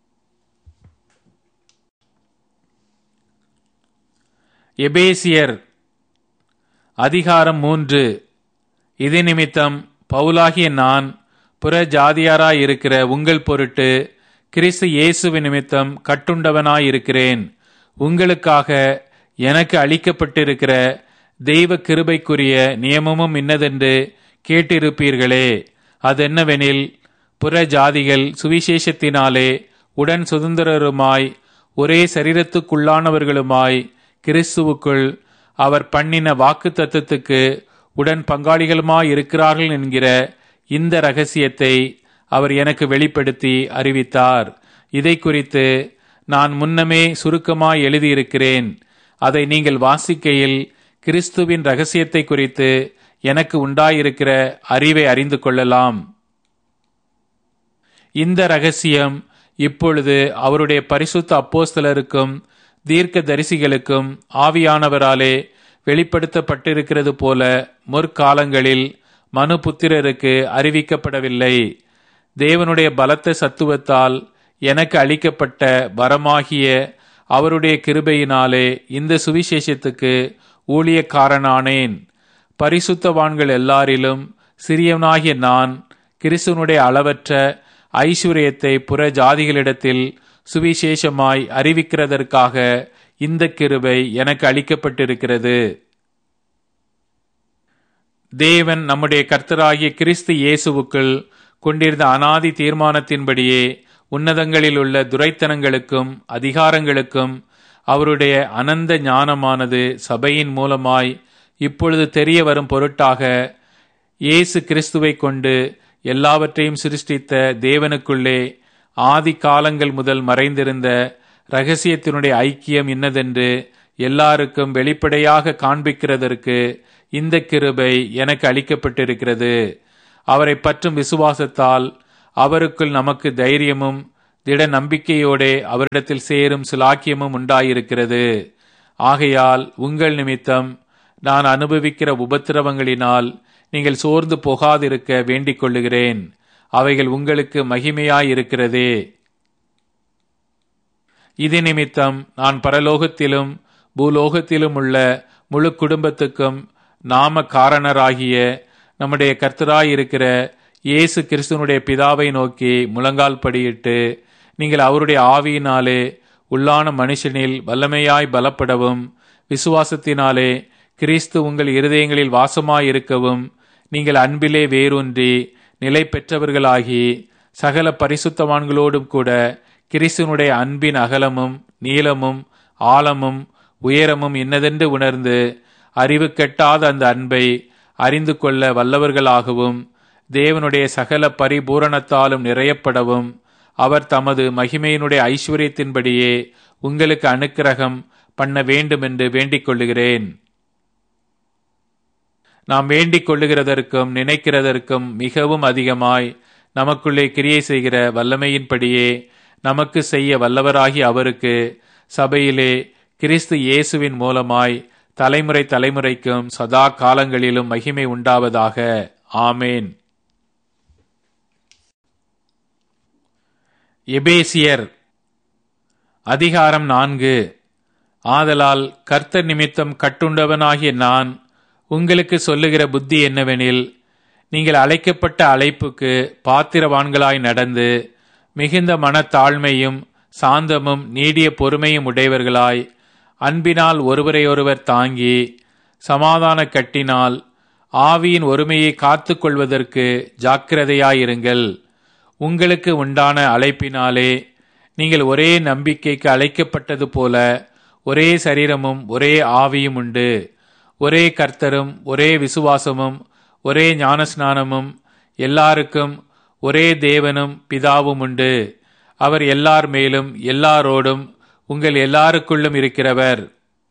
எபேசியர் அதிகாரம் மூன்று இது நிமித்தம் பவுலாகிய நான் புற ஜாதியாராயிருக்கிற உங்கள் பொருட்டு கிறிஸ்து இயேசுவின் நிமித்தம் கட்டுண்டவனாயிருக்கிறேன் உங்களுக்காக எனக்கு அளிக்கப்பட்டிருக்கிற தெய்வ கிருபைக்குரிய நியமமும் இன்னதென்று கேட்டிருப்பீர்களே அதென்னவெனில் புற ஜாதிகள் சுவிசேஷத்தினாலே உடன் சுதந்திரருமாய் ஒரே சரீரத்துக்குள்ளானவர்களுமாய் கிறிஸ்துவுக்குள் அவர் பண்ணின வாக்கு தத்துவத்துக்கு உடன் பங்காளிகளுமாய் இருக்கிறார்கள் என்கிற இந்த ரகசியத்தை அவர் எனக்கு வெளிப்படுத்தி அறிவித்தார் இதை குறித்து நான் முன்னமே சுருக்கமாய் எழுதியிருக்கிறேன் அதை நீங்கள் வாசிக்கையில் கிறிஸ்துவின் ரகசியத்தை குறித்து எனக்கு உண்டாயிருக்கிற அறிவை அறிந்து கொள்ளலாம் இந்த ரகசியம் இப்பொழுது அவருடைய பரிசுத்த அப்போஸ்தலருக்கும் தீர்க்க தரிசிகளுக்கும் ஆவியானவராலே வெளிப்படுத்தப்பட்டிருக்கிறது போல முற்காலங்களில் மனு புத்திரருக்கு அறிவிக்கப்படவில்லை தேவனுடைய பலத்த சத்துவத்தால் எனக்கு அளிக்கப்பட்ட வரமாகிய அவருடைய கிருபையினாலே இந்த சுவிசேஷத்துக்கு ஊழியக்காரனானேன் பரிசுத்தவான்கள் எல்லாரிலும் சிறியவனாகிய நான் கிறிஸ்துவனுடைய அளவற்ற ஐஸ்வர்யத்தை புற ஜாதிகளிடத்தில் சுவிசேஷமாய் அறிவிக்கிறதற்காக இந்த கிருபை எனக்கு அளிக்கப்பட்டிருக்கிறது தேவன் நம்முடைய கர்த்தராகிய கிறிஸ்து இயேசுவுக்குள் கொண்டிருந்த அனாதி தீர்மானத்தின்படியே உன்னதங்களில் உள்ள துரைத்தனங்களுக்கும் அதிகாரங்களுக்கும் அவருடைய அனந்த ஞானமானது சபையின் மூலமாய் இப்பொழுது தெரிய வரும் பொருட்டாக இயேசு கிறிஸ்துவை கொண்டு எல்லாவற்றையும் சிருஷ்டித்த தேவனுக்குள்ளே ஆதி காலங்கள் முதல் மறைந்திருந்த ரகசியத்தினுடைய ஐக்கியம் இன்னதென்று எல்லாருக்கும் வெளிப்படையாக காண்பிக்கிறதற்கு இந்த கிருபை எனக்கு அளிக்கப்பட்டிருக்கிறது அவரை பற்றும் விசுவாசத்தால் அவருக்குள் நமக்கு தைரியமும் திட நம்பிக்கையோடே அவரிடத்தில் சேரும் சுலாக்கியமும் உண்டாயிருக்கிறது ஆகையால் உங்கள் நிமித்தம் நான் அனுபவிக்கிற உபத்திரவங்களினால் நீங்கள் சோர்ந்து போகாதிருக்க வேண்டிக் கொள்ளுகிறேன் அவைகள் உங்களுக்கு மகிமையாயிருக்கிறதே இது நிமித்தம் நான் பரலோகத்திலும் பூலோகத்திலும் உள்ள முழு குடும்பத்துக்கும் நாம காரணராகிய நம்முடைய கர்த்தராயிருக்கிற இயேசு கிறிஸ்துவனுடைய பிதாவை நோக்கி முழங்கால் படியிட்டு நீங்கள் அவருடைய ஆவியினாலே உள்ளான மனுஷனில் வல்லமையாய் பலப்படவும் விசுவாசத்தினாலே கிறிஸ்து உங்கள் இருதயங்களில் வாசமாயிருக்கவும் நீங்கள் அன்பிலே வேரூன்றி நிலை பெற்றவர்களாகி சகல பரிசுத்தவான்களோடும் கூட கிறிஸ்துவனுடைய அன்பின் அகலமும் நீளமும் ஆழமும் உயரமும் இன்னதென்று உணர்ந்து அறிவு கெட்டாத அந்த அன்பை அறிந்து கொள்ள வல்லவர்களாகவும் தேவனுடைய சகல பரிபூரணத்தாலும் நிறையப்படவும் அவர் தமது மகிமையினுடைய ஐஸ்வர்யத்தின்படியே உங்களுக்கு அனுக்கிரகம் பண்ண வேண்டும் என்று வேண்டிக் கொள்ளுகிறேன் நாம் வேண்டிக் கொள்ளுகிறதற்கும் நினைக்கிறதற்கும் மிகவும் அதிகமாய் நமக்குள்ளே கிரியை செய்கிற வல்லமையின்படியே நமக்கு செய்ய வல்லவராகி அவருக்கு சபையிலே கிறிஸ்து இயேசுவின் மூலமாய் தலைமுறை தலைமுறைக்கும் சதா காலங்களிலும் மகிமை உண்டாவதாக ஆமேன் எபேசியர் அதிகாரம் நான்கு ஆதலால் கர்த்தர் நிமித்தம் கட்டுண்டவனாகிய நான் உங்களுக்கு சொல்லுகிற புத்தி என்னவெனில் நீங்கள் அழைக்கப்பட்ட அழைப்புக்கு பாத்திரவான்களாய் நடந்து மிகுந்த மனத்தாழ்மையும் சாந்தமும் நீடிய பொறுமையும் உடையவர்களாய் அன்பினால் ஒருவரையொருவர் தாங்கி சமாதான கட்டினால் ஆவியின் ஒருமையை காத்து கொள்வதற்கு ஜாக்கிரதையாயிருங்கள் உங்களுக்கு உண்டான அழைப்பினாலே நீங்கள் ஒரே நம்பிக்கைக்கு அழைக்கப்பட்டது போல ஒரே சரீரமும் ஒரே ஆவியும் உண்டு ஒரே கர்த்தரும் ஒரே விசுவாசமும் ஒரே ஞானஸ்நானமும் எல்லாருக்கும் ஒரே தேவனும் பிதாவும் உண்டு அவர் எல்லார் மேலும் எல்லாரோடும் உங்கள் எல்லாருக்குள்ளும் இருக்கிறவர்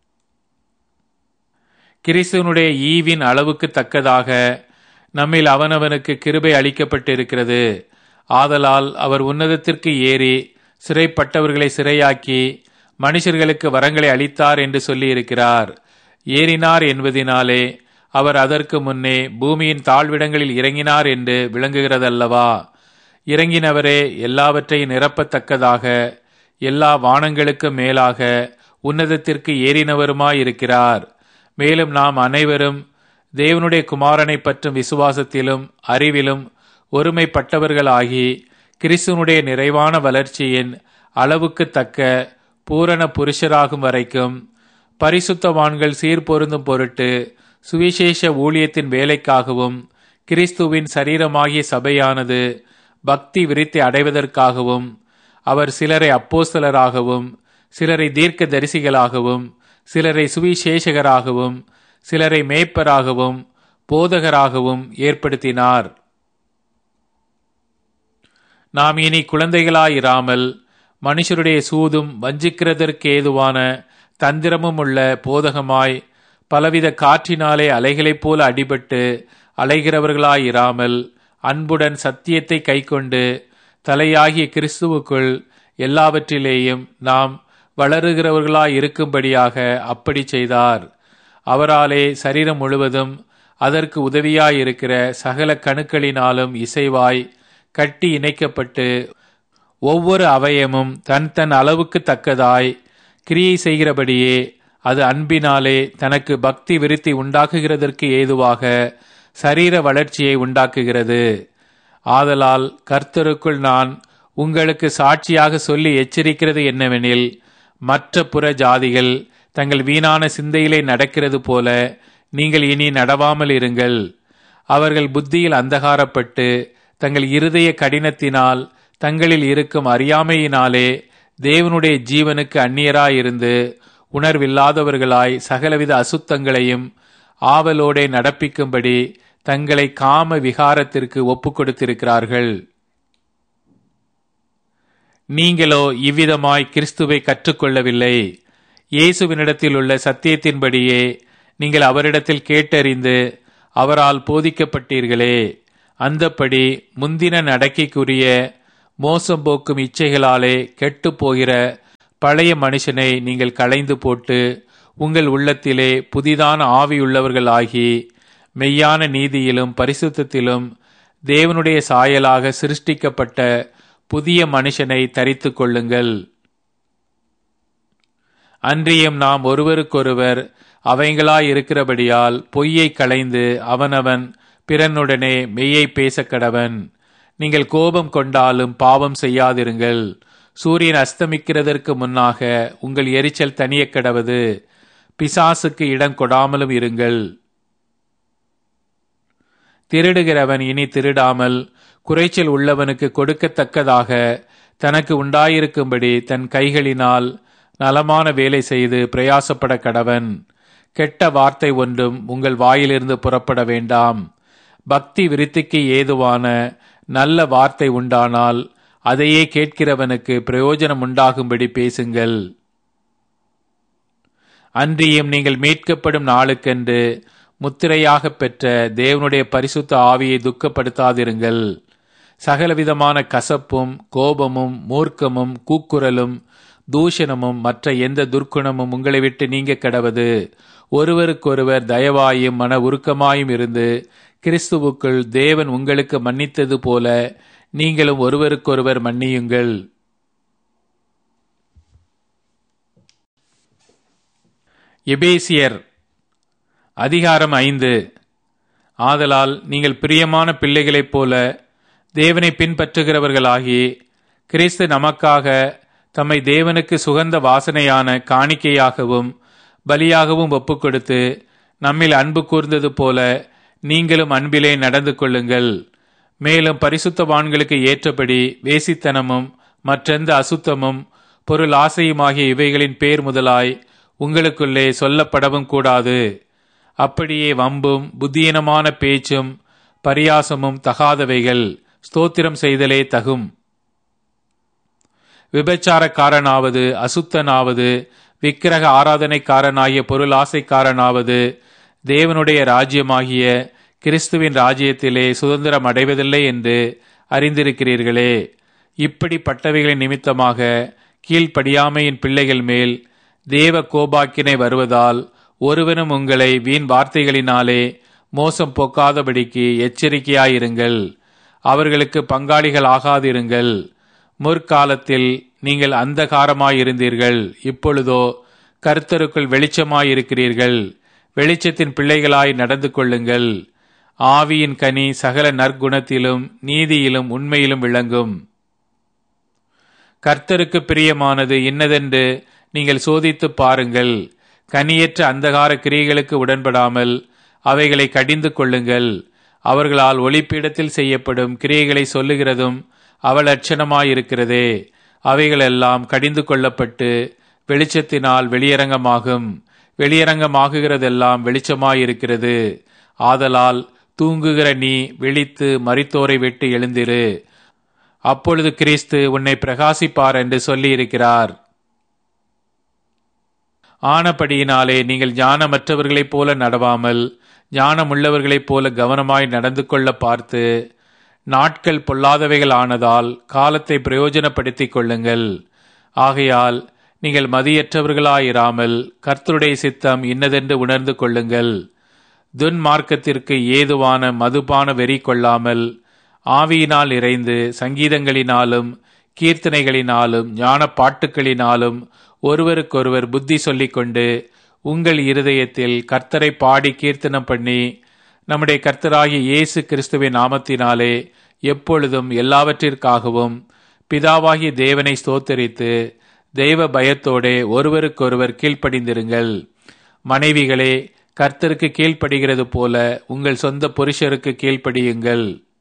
கிறிஸ்துவனுடைய ஈவின் அளவுக்கு தக்கதாக நம்மில் அவனவனுக்கு கிருபை அளிக்கப்பட்டிருக்கிறது ஆதலால் அவர் உன்னதத்திற்கு ஏறி சிறைப்பட்டவர்களை சிறையாக்கி மனுஷர்களுக்கு வரங்களை அளித்தார் என்று சொல்லியிருக்கிறார் ஏறினார் என்பதினாலே அவர் அதற்கு முன்னே பூமியின் தாழ்விடங்களில் இறங்கினார் என்று விளங்குகிறதல்லவா இறங்கினவரே எல்லாவற்றையும் நிரப்பத்தக்கதாக எல்லா வானங்களுக்கு மேலாக உன்னதத்திற்கு ஏறினவருமாயிருக்கிறார் மேலும் நாம் அனைவரும் தேவனுடைய குமாரனை பற்றும் விசுவாசத்திலும் அறிவிலும் ஒருமைப்பட்டவர்களாகி கிறிஸ்துவனுடைய நிறைவான வளர்ச்சியின் அளவுக்கு தக்க பூரண புருஷராகும் வரைக்கும் பரிசுத்தவான்கள் சீர்பொருந்தும் பொருட்டு சுவிசேஷ ஊழியத்தின் வேலைக்காகவும் கிறிஸ்துவின் சரீரமாகிய சபையானது பக்தி விருத்தி அடைவதற்காகவும் அவர் சிலரை அப்போஸ்தலராகவும் சிலரை தீர்க்க தரிசிகளாகவும் சிலரை சுவிசேஷகராகவும் சிலரை மேய்ப்பராகவும் போதகராகவும் ஏற்படுத்தினார் நாம் இனி குழந்தைகளாயிராமல் மனுஷருடைய சூதும் வஞ்சிக்கிறதற்கு ஏதுவான தந்திரமும் உள்ள போதகமாய் பலவித காற்றினாலே அலைகளைப் போல அடிபட்டு அலைகிறவர்களாயிராமல் அன்புடன் சத்தியத்தை கைக்கொண்டு தலையாகிய கிறிஸ்துவுக்குள் எல்லாவற்றிலேயும் நாம் வளருகிறவர்களாய் இருக்கும்படியாக அப்படி செய்தார் அவராலே சரீரம் முழுவதும் அதற்கு உதவியாயிருக்கிற சகல கணுக்களினாலும் இசைவாய் கட்டி இணைக்கப்பட்டு ஒவ்வொரு அவயமும் தன் தன் அளவுக்கு தக்கதாய் கிரியை செய்கிறபடியே அது அன்பினாலே தனக்கு பக்தி விருத்தி உண்டாக்குகிறதற்கு ஏதுவாக சரீர வளர்ச்சியை உண்டாக்குகிறது ஆதலால் கர்த்தருக்குள் நான் உங்களுக்கு சாட்சியாக சொல்லி எச்சரிக்கிறது என்னவெனில் மற்ற புற ஜாதிகள் தங்கள் வீணான சிந்தையிலே நடக்கிறது போல நீங்கள் இனி நடவாமல் இருங்கள் அவர்கள் புத்தியில் அந்தகாரப்பட்டு தங்கள் இருதய கடினத்தினால் தங்களில் இருக்கும் அறியாமையினாலே தேவனுடைய ஜீவனுக்கு அந்நியராயிருந்து உணர்வில்லாதவர்களாய் சகலவித அசுத்தங்களையும் ஆவலோடே நடப்பிக்கும்படி தங்களை காம விகாரத்திற்கு ஒப்புக் கொடுத்திருக்கிறார்கள் நீங்களோ இவ்விதமாய் கிறிஸ்துவை கற்றுக்கொள்ளவில்லை இயேசுவினிடத்தில் உள்ள சத்தியத்தின்படியே நீங்கள் அவரிடத்தில் கேட்டறிந்து அவரால் போதிக்கப்பட்டீர்களே அந்தப்படி முந்தின நடக்கைக்குரிய மோசம் போக்கும் இச்சைகளாலே கெட்டுப் போகிற பழைய மனுஷனை நீங்கள் களைந்து போட்டு உங்கள் உள்ளத்திலே புதிதான ஆவியுள்ளவர்கள் ஆகி மெய்யான நீதியிலும் பரிசுத்தத்திலும் தேவனுடைய சாயலாக சிருஷ்டிக்கப்பட்ட புதிய மனுஷனை தரித்து கொள்ளுங்கள் அன்றியும் நாம் ஒருவருக்கொருவர் அவைங்களாய் இருக்கிறபடியால் பொய்யை களைந்து அவனவன் பிறனுடனே மெய்யை பேசக் கடவன் நீங்கள் கோபம் கொண்டாலும் பாவம் செய்யாதிருங்கள் சூரியன் அஸ்தமிக்கிறதற்கு முன்னாக உங்கள் எரிச்சல் தனியக் கடவது பிசாசுக்கு இடம் கொடாமலும் இருங்கள் திருடுகிறவன் இனி திருடாமல் குறைச்சல் உள்ளவனுக்கு கொடுக்கத்தக்கதாக தனக்கு உண்டாயிருக்கும்படி தன் கைகளினால் நலமான வேலை செய்து பிரயாசப்பட கடவன் கெட்ட வார்த்தை ஒன்றும் உங்கள் வாயிலிருந்து புறப்பட வேண்டாம் பக்தி விருத்திக்கு ஏதுவான நல்ல வார்த்தை உண்டானால் அதையே கேட்கிறவனுக்கு பிரயோஜனம் உண்டாகும்படி பேசுங்கள் அன்றியும் நீங்கள் மீட்கப்படும் நாளுக்கென்று முத்திரையாக பெற்ற தேவனுடைய பரிசுத்த ஆவியை துக்கப்படுத்தாதிருங்கள் சகலவிதமான கசப்பும் கோபமும் மூர்க்கமும் கூக்குரலும் தூஷணமும் மற்ற எந்த துர்க்குணமும் உங்களை விட்டு நீங்க கடவது ஒருவருக்கொருவர் தயவாயும் மன உருக்கமாயும் இருந்து கிறிஸ்துவுக்குள் தேவன் உங்களுக்கு மன்னித்தது போல நீங்களும் ஒருவருக்கொருவர் மன்னியுங்கள் எபேசியர் அதிகாரம் ஐந்து ஆதலால் நீங்கள் பிரியமான பிள்ளைகளைப் போல தேவனை பின்பற்றுகிறவர்களாகி கிறிஸ்து நமக்காக தம்மை தேவனுக்கு சுகந்த வாசனையான காணிக்கையாகவும் பலியாகவும் ஒப்புக்கொடுத்து நம்மில் அன்பு கூர்ந்தது போல நீங்களும் அன்பிலே நடந்து கொள்ளுங்கள் மேலும் பரிசுத்தவான்களுக்கு ஏற்றபடி வேசித்தனமும் மற்றெந்த அசுத்தமும் பொருள் ஆசையுமாகிய இவைகளின் பேர் முதலாய் உங்களுக்குள்ளே சொல்லப்படவும் கூடாது அப்படியே வம்பும் புத்தியனமான பேச்சும் பரியாசமும் தகாதவைகள் ஸ்தோத்திரம் செய்தலே தகும் விபச்சாரக்காரனாவது அசுத்தனாவது விக்கிரக ஆராதனைக்காரனாகிய பொருள் ஆசைக்காரனாவது தேவனுடைய ராஜ்யமாகிய கிறிஸ்துவின் ராஜ்யத்திலே சுதந்திரம் அடைவதில்லை என்று அறிந்திருக்கிறீர்களே இப்படிப்பட்டவைகளின் நிமித்தமாக கீழ்ப்படியாமையின் பிள்ளைகள் மேல் தேவ கோபாக்கினை வருவதால் ஒருவனும் உங்களை வீண் வார்த்தைகளினாலே மோசம் போக்காதபடிக்கு எச்சரிக்கையாயிருங்கள் அவர்களுக்கு பங்காளிகள் ஆகாதிருங்கள் முற்காலத்தில் நீங்கள் அந்தகாரமாயிருந்தீர்கள் இப்பொழுதோ கர்த்தருக்குள் வெளிச்சமாயிருக்கிறீர்கள் வெளிச்சத்தின் பிள்ளைகளாய் நடந்து கொள்ளுங்கள் ஆவியின் கனி சகல நற்குணத்திலும் நீதியிலும் உண்மையிலும் விளங்கும் கர்த்தருக்கு பிரியமானது இன்னதென்று நீங்கள் சோதித்து பாருங்கள் கனியற்ற அந்தகார கிரியைகளுக்கு உடன்படாமல் அவைகளை கடிந்து கொள்ளுங்கள் அவர்களால் ஒளிப்பீடத்தில் செய்யப்படும் கிரியைகளை சொல்லுகிறதும் அவலட்சணமாயிருக்கிறதே அவைகளெல்லாம் கடிந்து கொள்ளப்பட்டு வெளிச்சத்தினால் வெளியரங்கமாகும் வெளியரங்கமாகுகிறதெல்லாம் வெளிச்சமாயிருக்கிறது ஆதலால் தூங்குகிற நீ விழித்து மரித்தோரை விட்டு எழுந்திரு அப்பொழுது கிறிஸ்து உன்னை பிரகாசிப்பார் என்று சொல்லியிருக்கிறார் ஆனபடியினாலே நீங்கள் ஞானமற்றவர்களைப் போல நடவாமல் ஞானமுள்ளவர்களைப் போல கவனமாய் நடந்து கொள்ள பார்த்து நாட்கள் பொல்லாதவைகள் ஆனதால் காலத்தை பிரயோஜனப்படுத்திக் கொள்ளுங்கள் ஆகையால் நீங்கள் மதியற்றவர்களாயிராமல் கர்த்தருடைய சித்தம் இன்னதென்று உணர்ந்து கொள்ளுங்கள் துன்மார்க்கத்திற்கு ஏதுவான மதுபான வெறி கொள்ளாமல் ஆவியினால் இறைந்து சங்கீதங்களினாலும் கீர்த்தனைகளினாலும் ஞான பாட்டுக்களினாலும் ஒருவருக்கொருவர் புத்தி சொல்லிக்கொண்டு உங்கள் இருதயத்தில் கர்த்தரை பாடி கீர்த்தனம் பண்ணி நம்முடைய கர்த்தராகிய இயேசு கிறிஸ்துவின் நாமத்தினாலே எப்பொழுதும் எல்லாவற்றிற்காகவும் பிதாவாகிய தேவனை ஸ்தோத்தரித்து தெய்வ பயத்தோடே ஒருவருக்கொருவர் கீழ்ப்படிந்திருங்கள் மனைவிகளே கர்த்தருக்கு கீழ்ப்படுகிறது போல உங்கள் சொந்த புருஷருக்கு கீழ்ப்படியுங்கள்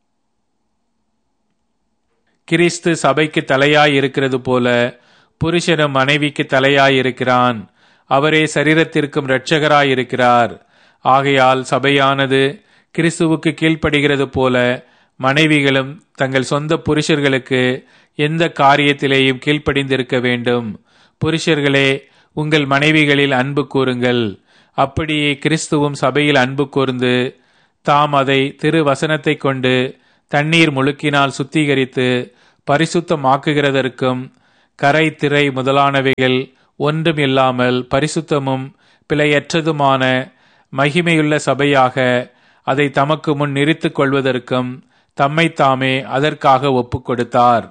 கிறிஸ்து சபைக்கு தலையாய் இருக்கிறது போல புருஷனும் மனைவிக்கு தலையாய் இருக்கிறான் அவரே சரீரத்திற்கும் இரட்சகராய் இருக்கிறார் ஆகையால் சபையானது கிறிஸ்துவுக்கு கீழ்ப்படுகிறது போல மனைவிகளும் தங்கள் சொந்த புருஷர்களுக்கு எந்த காரியத்திலேயும் கீழ்ப்படிந்திருக்க வேண்டும் புருஷர்களே உங்கள் மனைவிகளில் அன்பு கூறுங்கள் அப்படியே கிறிஸ்துவும் சபையில் அன்பு கூர்ந்து தாம் அதை திரு வசனத்தை கொண்டு தண்ணீர் முழுக்கினால் சுத்திகரித்து பரிசுத்தமாக்குகிறதற்கும் கரை திரை முதலானவைகள் ஒன்றும் இல்லாமல் பரிசுத்தமும் பிழையற்றதுமான மகிமையுள்ள சபையாக அதை தமக்கு முன் நிறுத்திக் கொள்வதற்கும் தம்மைத்தாமே அதற்காக ஒப்புக் கொடுத்தார்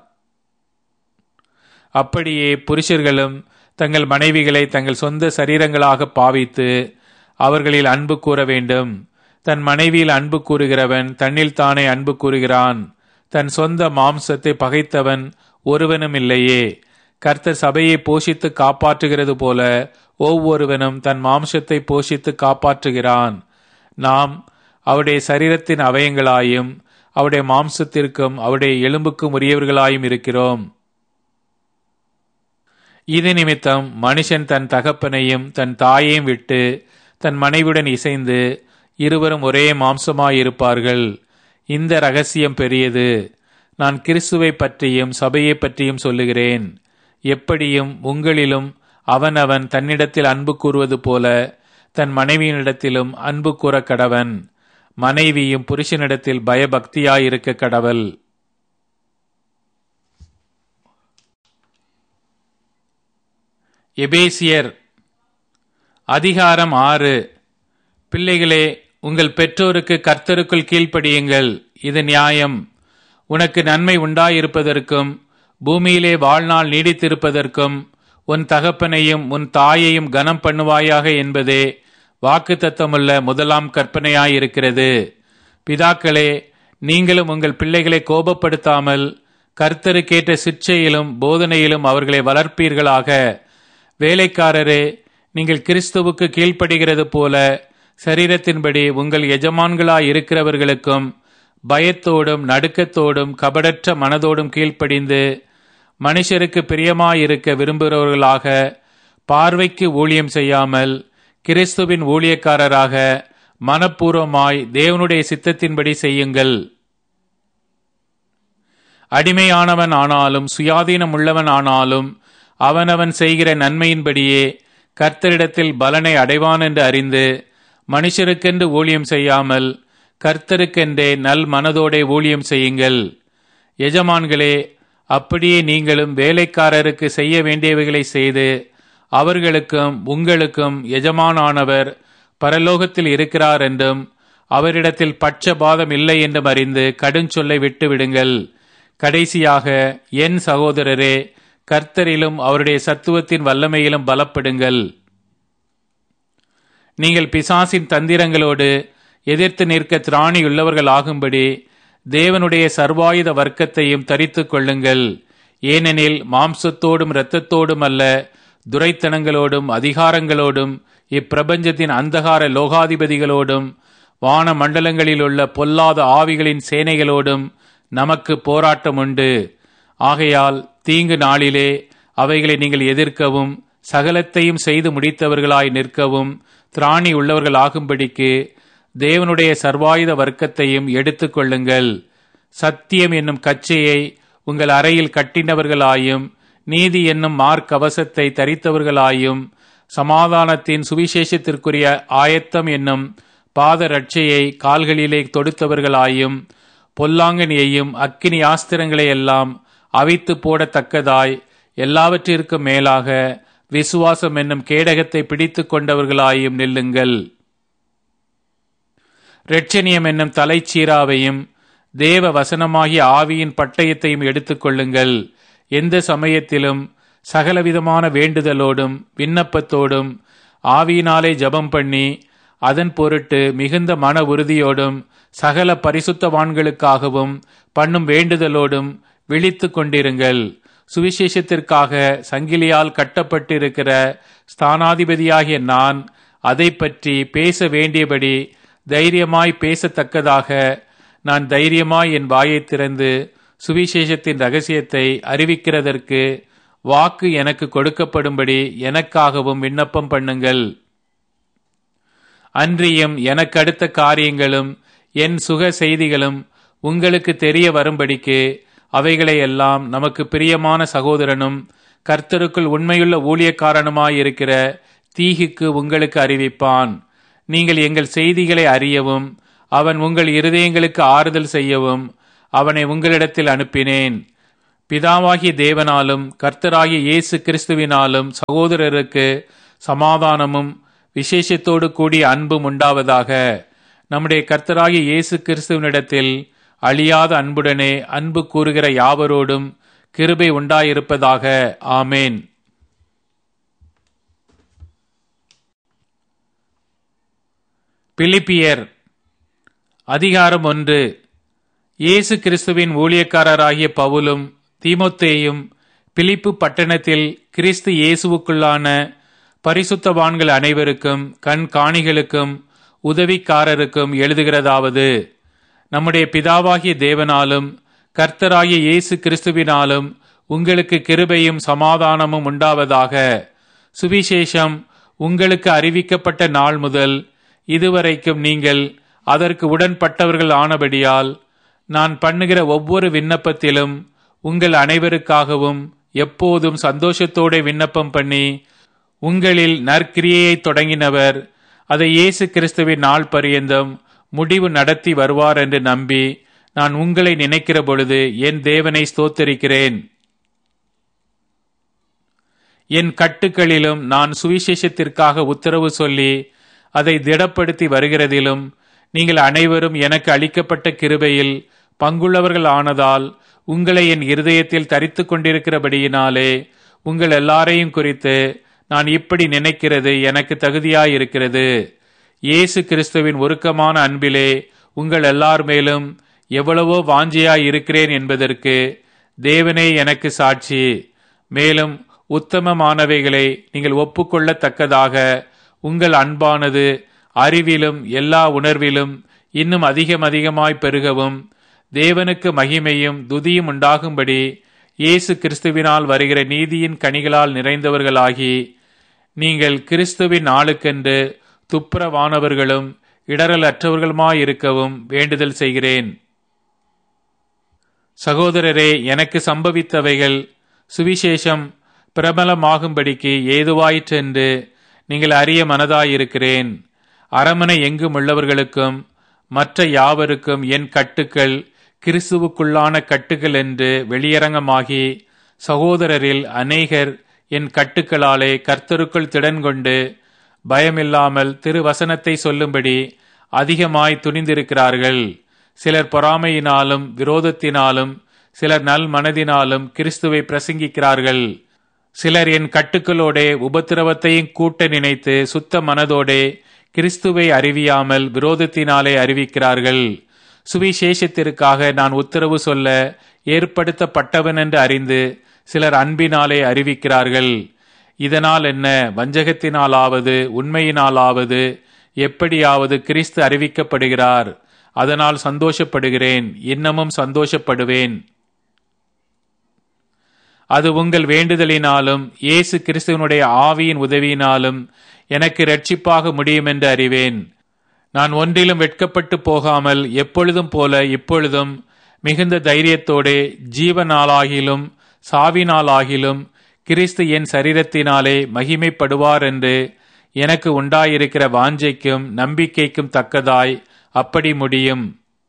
அப்படியே புருஷர்களும் தங்கள் மனைவிகளை தங்கள் சொந்த சரீரங்களாக பாவித்து அவர்களில் அன்பு கூற வேண்டும் தன் மனைவியில் அன்பு கூறுகிறவன் தன்னில் தானே அன்பு கூறுகிறான் தன் சொந்த மாம்சத்தை பகைத்தவன் ஒருவனும் இல்லையே கர்த்தர் சபையை போஷித்து காப்பாற்றுகிறது போல ஒவ்வொருவனும் தன் மாம்சத்தை போஷித்து காப்பாற்றுகிறான் நாம் அவருடைய சரீரத்தின் அவயங்களாயும் அவருடைய மாம்சத்திற்கும் அவருடைய எலும்புக்கும் உரியவர்களாயும் இருக்கிறோம் இது நிமித்தம் மனுஷன் தன் தகப்பனையும் தன் தாயையும் விட்டு தன் மனைவியுடன் இசைந்து இருவரும் ஒரே மாம்சமாயிருப்பார்கள் இந்த ரகசியம் பெரியது நான் கிறிஸ்துவை பற்றியும் சபையை பற்றியும் சொல்லுகிறேன் எப்படியும் உங்களிலும் அவனவன் தன்னிடத்தில் அன்பு கூறுவது போல தன் மனைவியினிடத்திலும் அன்பு கூற கடவன் மனைவியும் புருஷனிடத்தில் பயபக்தியாயிருக்க கடவள் எபேசியர் அதிகாரம் ஆறு பிள்ளைகளே உங்கள் பெற்றோருக்கு கர்த்தருக்குள் கீழ்ப்படியுங்கள் இது நியாயம் உனக்கு நன்மை உண்டாயிருப்பதற்கும் பூமியிலே வாழ்நாள் நீடித்திருப்பதற்கும் உன் தகப்பனையும் உன் தாயையும் கனம் பண்ணுவாயாக என்பதே வாக்குத்தத்தமுள்ள முதலாம் கற்பனையாயிருக்கிறது பிதாக்களே நீங்களும் உங்கள் பிள்ளைகளை கோபப்படுத்தாமல் கர்த்தருக்கேற்ற சிற்சையிலும் போதனையிலும் அவர்களை வளர்ப்பீர்களாக வேலைக்காரரே நீங்கள் கிறிஸ்துவுக்கு கீழ்ப்படுகிறது போல சரீரத்தின்படி உங்கள் எஜமான்களாய் இருக்கிறவர்களுக்கும் பயத்தோடும் நடுக்கத்தோடும் கபடற்ற மனதோடும் கீழ்ப்படிந்து மனுஷருக்கு பிரியமாயிருக்க விரும்புகிறவர்களாக பார்வைக்கு ஊழியம் செய்யாமல் கிறிஸ்துவின் ஊழியக்காரராக மனப்பூர்வமாய் தேவனுடைய சித்தத்தின்படி செய்யுங்கள் அடிமையானவன் ஆனாலும் சுயாதீனம் உள்ளவன் ஆனாலும் அவனவன் செய்கிற நன்மையின்படியே கர்த்தரிடத்தில் பலனை அடைவான் என்று அறிந்து மனுஷருக்கென்று ஊழியம் செய்யாமல் கர்த்தருக்கென்றே நல் மனதோடே ஊழியம் செய்யுங்கள் எஜமான்களே அப்படியே நீங்களும் வேலைக்காரருக்கு செய்ய வேண்டியவைகளை செய்து அவர்களுக்கும் உங்களுக்கும் எஜமானானவர் பரலோகத்தில் இருக்கிறார் என்றும் அவரிடத்தில் பட்சபாதம் இல்லை என்றும் அறிந்து கடுஞ்சொல்லை விட்டு விடுங்கள் கடைசியாக என் சகோதரரே கர்த்தரிலும் அவருடைய சத்துவத்தின் வல்லமையிலும் பலப்படுங்கள் நீங்கள் பிசாசின் தந்திரங்களோடு எதிர்த்து நிற்க திராணியுள்ளவர்கள் ஆகும்படி தேவனுடைய சர்வாயுத வர்க்கத்தையும் தரித்துக் கொள்ளுங்கள் ஏனெனில் மாம்சத்தோடும் இரத்தத்தோடும் அல்ல துரைத்தனங்களோடும் அதிகாரங்களோடும் இப்பிரபஞ்சத்தின் அந்தகார லோகாதிபதிகளோடும் வான மண்டலங்களில் உள்ள பொல்லாத ஆவிகளின் சேனைகளோடும் நமக்கு போராட்டம் உண்டு ஆகையால் தீங்கு நாளிலே அவைகளை நீங்கள் எதிர்க்கவும் சகலத்தையும் செய்து முடித்தவர்களாய் நிற்கவும் திராணி உள்ளவர்கள் ஆகும்படிக்கு தேவனுடைய சர்வாயுத வர்க்கத்தையும் எடுத்துக்கொள்ளுங்கள் சத்தியம் என்னும் கச்சையை உங்கள் அறையில் கட்டினவர்களாயும் நீதி என்னும் மார்க்கவசத்தை தரித்தவர்களாயும் சமாதானத்தின் சுவிசேஷத்திற்குரிய ஆயத்தம் என்னும் பாத ரட்சையை கால்களிலே தொடுத்தவர்களாயும் பொல்லாங்கனியையும் அக்கினி ஆஸ்திரங்களை எல்லாம் அவித்து போடத்தக்கதாய் எல்லாவற்றிற்கும் மேலாக விசுவாசம் என்னும் கேடகத்தை பிடித்து கொண்டவர்களாயும் நில்லுங்கள் ரெட்சணியம் என்னும் தலைச்சீராவையும் தேவ வசனமாகிய ஆவியின் பட்டயத்தையும் எடுத்துக்கொள்ளுங்கள் எந்த சமயத்திலும் சகலவிதமான வேண்டுதலோடும் விண்ணப்பத்தோடும் ஆவியினாலே ஜபம் பண்ணி அதன் பொருட்டு மிகுந்த மன உறுதியோடும் சகல பரிசுத்தவான்களுக்காகவும் பண்ணும் வேண்டுதலோடும் விழித்து கொண்டிருங்கள் சுவிசேஷத்திற்காக சங்கிலியால் கட்டப்பட்டிருக்கிற ஸ்தானாதிபதியாகிய நான் அதை பற்றி பேச வேண்டியபடி தைரியமாய் பேசத்தக்கதாக நான் தைரியமாய் என் வாயை திறந்து சுவிசேஷத்தின் ரகசியத்தை அறிவிக்கிறதற்கு வாக்கு எனக்கு கொடுக்கப்படும்படி எனக்காகவும் விண்ணப்பம் பண்ணுங்கள் அன்றியும் எனக்கு அடுத்த காரியங்களும் என் சுக செய்திகளும் உங்களுக்கு தெரிய வரும்படிக்கு அவைகளை எல்லாம் நமக்கு பிரியமான சகோதரனும் கர்த்தருக்குள் உண்மையுள்ள ஊழியக்காரனுமாயிருக்கிற தீகுக்கு உங்களுக்கு அறிவிப்பான் நீங்கள் எங்கள் செய்திகளை அறியவும் அவன் உங்கள் இருதயங்களுக்கு ஆறுதல் செய்யவும் அவனை உங்களிடத்தில் அனுப்பினேன் பிதாவாகிய தேவனாலும் கர்த்தராகிய இயேசு கிறிஸ்துவினாலும் சகோதரருக்கு சமாதானமும் விசேஷத்தோடு கூடிய அன்பும் உண்டாவதாக நம்முடைய கர்த்தராகிய இயேசு கிறிஸ்துவனிடத்தில் அழியாத அன்புடனே அன்பு கூறுகிற யாவரோடும் கிருபை உண்டாயிருப்பதாக ஆமேன் பிலிப்பியர் அதிகாரம் ஒன்று இயேசு கிறிஸ்துவின் ஊழியக்காரராகிய பவுலும் தீமோத்தேயும் பிலிப்பு பட்டணத்தில் கிறிஸ்து இயேசுவுக்குள்ளான பரிசுத்தவான்கள் அனைவருக்கும் கண் காணிகளுக்கும் உதவிக்காரருக்கும் எழுதுகிறதாவது நம்முடைய பிதாவாகிய தேவனாலும் கர்த்தராகிய இயேசு கிறிஸ்துவினாலும் உங்களுக்கு கிருபையும் சமாதானமும் உண்டாவதாக சுவிசேஷம் உங்களுக்கு அறிவிக்கப்பட்ட நாள் முதல் இதுவரைக்கும் நீங்கள் அதற்கு உடன்பட்டவர்கள் ஆனபடியால் நான் பண்ணுகிற ஒவ்வொரு விண்ணப்பத்திலும் உங்கள் அனைவருக்காகவும் எப்போதும் சந்தோஷத்தோടെ விண்ணப்பம் பண்ணி உங்களில் நற்கிரியையை தொடங்கினவர் அதை இயேசு கிறிஸ்துவின் நாள் பரியந்தம் முடிவு நடத்தி வருவார் என்று நம்பி நான் உங்களை நினைக்கிற பொழுது என் தேவனை ஸ்தோத்தரிக்கிறேன் என் கட்டுக்களிலும் நான் சுவிசேஷத்திற்காக உத்தரவு சொல்லி அதை திடப்படுத்தி வருகிறதிலும் நீங்கள் அனைவரும் எனக்கு அளிக்கப்பட்ட கிருபையில் பங்குள்ளவர்கள் ஆனதால் உங்களை என் இருதயத்தில் தரித்து கொண்டிருக்கிறபடியினாலே உங்கள் எல்லாரையும் குறித்து நான் இப்படி நினைக்கிறது எனக்கு தகுதியாயிருக்கிறது இயேசு கிறிஸ்துவின் ஒருக்கமான அன்பிலே உங்கள் எல்லார் மேலும் எவ்வளவோ வாஞ்சியாய் இருக்கிறேன் என்பதற்கு தேவனே எனக்கு சாட்சி மேலும் உத்தமமானவைகளை நீங்கள் ஒப்புக்கொள்ளத்தக்கதாக உங்கள் அன்பானது அறிவிலும் எல்லா உணர்விலும் இன்னும் அதிகம் அதிகமாய் பெருகவும் தேவனுக்கு மகிமையும் துதியும் உண்டாகும்படி இயேசு கிறிஸ்துவினால் வருகிற நீதியின் கனிகளால் நிறைந்தவர்களாகி நீங்கள் கிறிஸ்துவின் நாளுக்கென்று துப்புரவானவர்களும் இடரலற்றவர்களுமாயிருக்கவும் வேண்டுதல் செய்கிறேன் சகோதரரே எனக்கு சம்பவித்தவைகள் சுவிசேஷம் பிரபலமாகும்படிக்கு ஏதுவாயிற்றென்று நீங்கள் அறிய மனதாயிருக்கிறேன் அரமனை எங்கும் உள்ளவர்களுக்கும் மற்ற யாவருக்கும் என் கட்டுக்கள் கிறிஸ்துவுக்குள்ளான கட்டுகள் என்று வெளியரங்கமாகி சகோதரரில் அநேகர் என் கட்டுக்களாலே கர்த்தருக்குள் திடன் கொண்டு பயமில்லாமல் திருவசனத்தை சொல்லும்படி அதிகமாய் துணிந்திருக்கிறார்கள் சிலர் பொறாமையினாலும் விரோதத்தினாலும் சிலர் நல் மனதினாலும் கிறிஸ்துவை பிரசங்கிக்கிறார்கள் சிலர் என் கட்டுக்களோடே உபத்திரவத்தையும் கூட்ட நினைத்து சுத்த மனதோடே கிறிஸ்துவை அறிவியாமல் விரோதத்தினாலே அறிவிக்கிறார்கள் சுவிசேஷத்திற்காக நான் உத்தரவு சொல்ல ஏற்படுத்தப்பட்டவன் என்று அறிந்து சிலர் அன்பினாலே அறிவிக்கிறார்கள் இதனால் என்ன வஞ்சகத்தினாலாவது உண்மையினாலாவது எப்படியாவது கிறிஸ்து அறிவிக்கப்படுகிறார் அதனால் சந்தோஷப்படுகிறேன் இன்னமும் சந்தோஷப்படுவேன் அது உங்கள் வேண்டுதலினாலும் இயேசு கிறிஸ்துவனுடைய ஆவியின் உதவியினாலும் எனக்கு ரட்சிப்பாக முடியும் என்று அறிவேன் நான் ஒன்றிலும் வெட்கப்பட்டு போகாமல் எப்பொழுதும் போல இப்பொழுதும் மிகுந்த தைரியத்தோடே ஜீவனாலாகிலும் சாவினாலாகிலும் கிறிஸ்து என் சரீரத்தினாலே மகிமைப்படுவார் என்று எனக்கு உண்டாயிருக்கிற வாஞ்சைக்கும் நம்பிக்கைக்கும் தக்கதாய் அப்படி முடியும்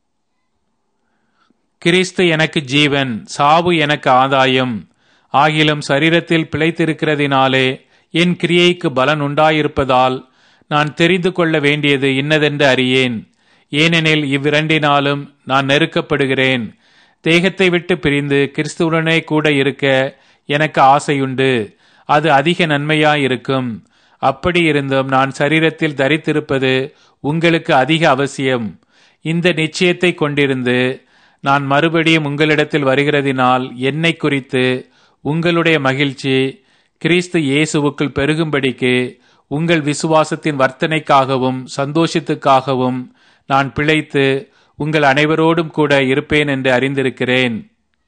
கிறிஸ்து எனக்கு ஜீவன் சாவு எனக்கு ஆதாயம் ஆகிலும் சரீரத்தில் பிழைத்திருக்கிறதினாலே என் கிரியைக்கு பலன் உண்டாயிருப்பதால் நான் தெரிந்து கொள்ள வேண்டியது இன்னதென்று அறியேன் ஏனெனில் இவ்விரண்டினாலும் நான் நெருக்கப்படுகிறேன் தேகத்தை விட்டு பிரிந்து கிறிஸ்துவுடனே கூட இருக்க எனக்கு ஆசையுண்டு அது அதிக நன்மையாயிருக்கும் அப்படி இருந்தும் நான் சரீரத்தில் தரித்திருப்பது உங்களுக்கு அதிக அவசியம் இந்த நிச்சயத்தை கொண்டிருந்து நான் மறுபடியும் உங்களிடத்தில் வருகிறதினால் என்னை குறித்து உங்களுடைய மகிழ்ச்சி கிறிஸ்து இயேசுவுக்குள் பெருகும்படிக்கு உங்கள் விசுவாசத்தின் வர்த்தனைக்காகவும் சந்தோஷத்துக்காகவும் நான் பிழைத்து உங்கள் அனைவரோடும் கூட இருப்பேன் என்று அறிந்திருக்கிறேன்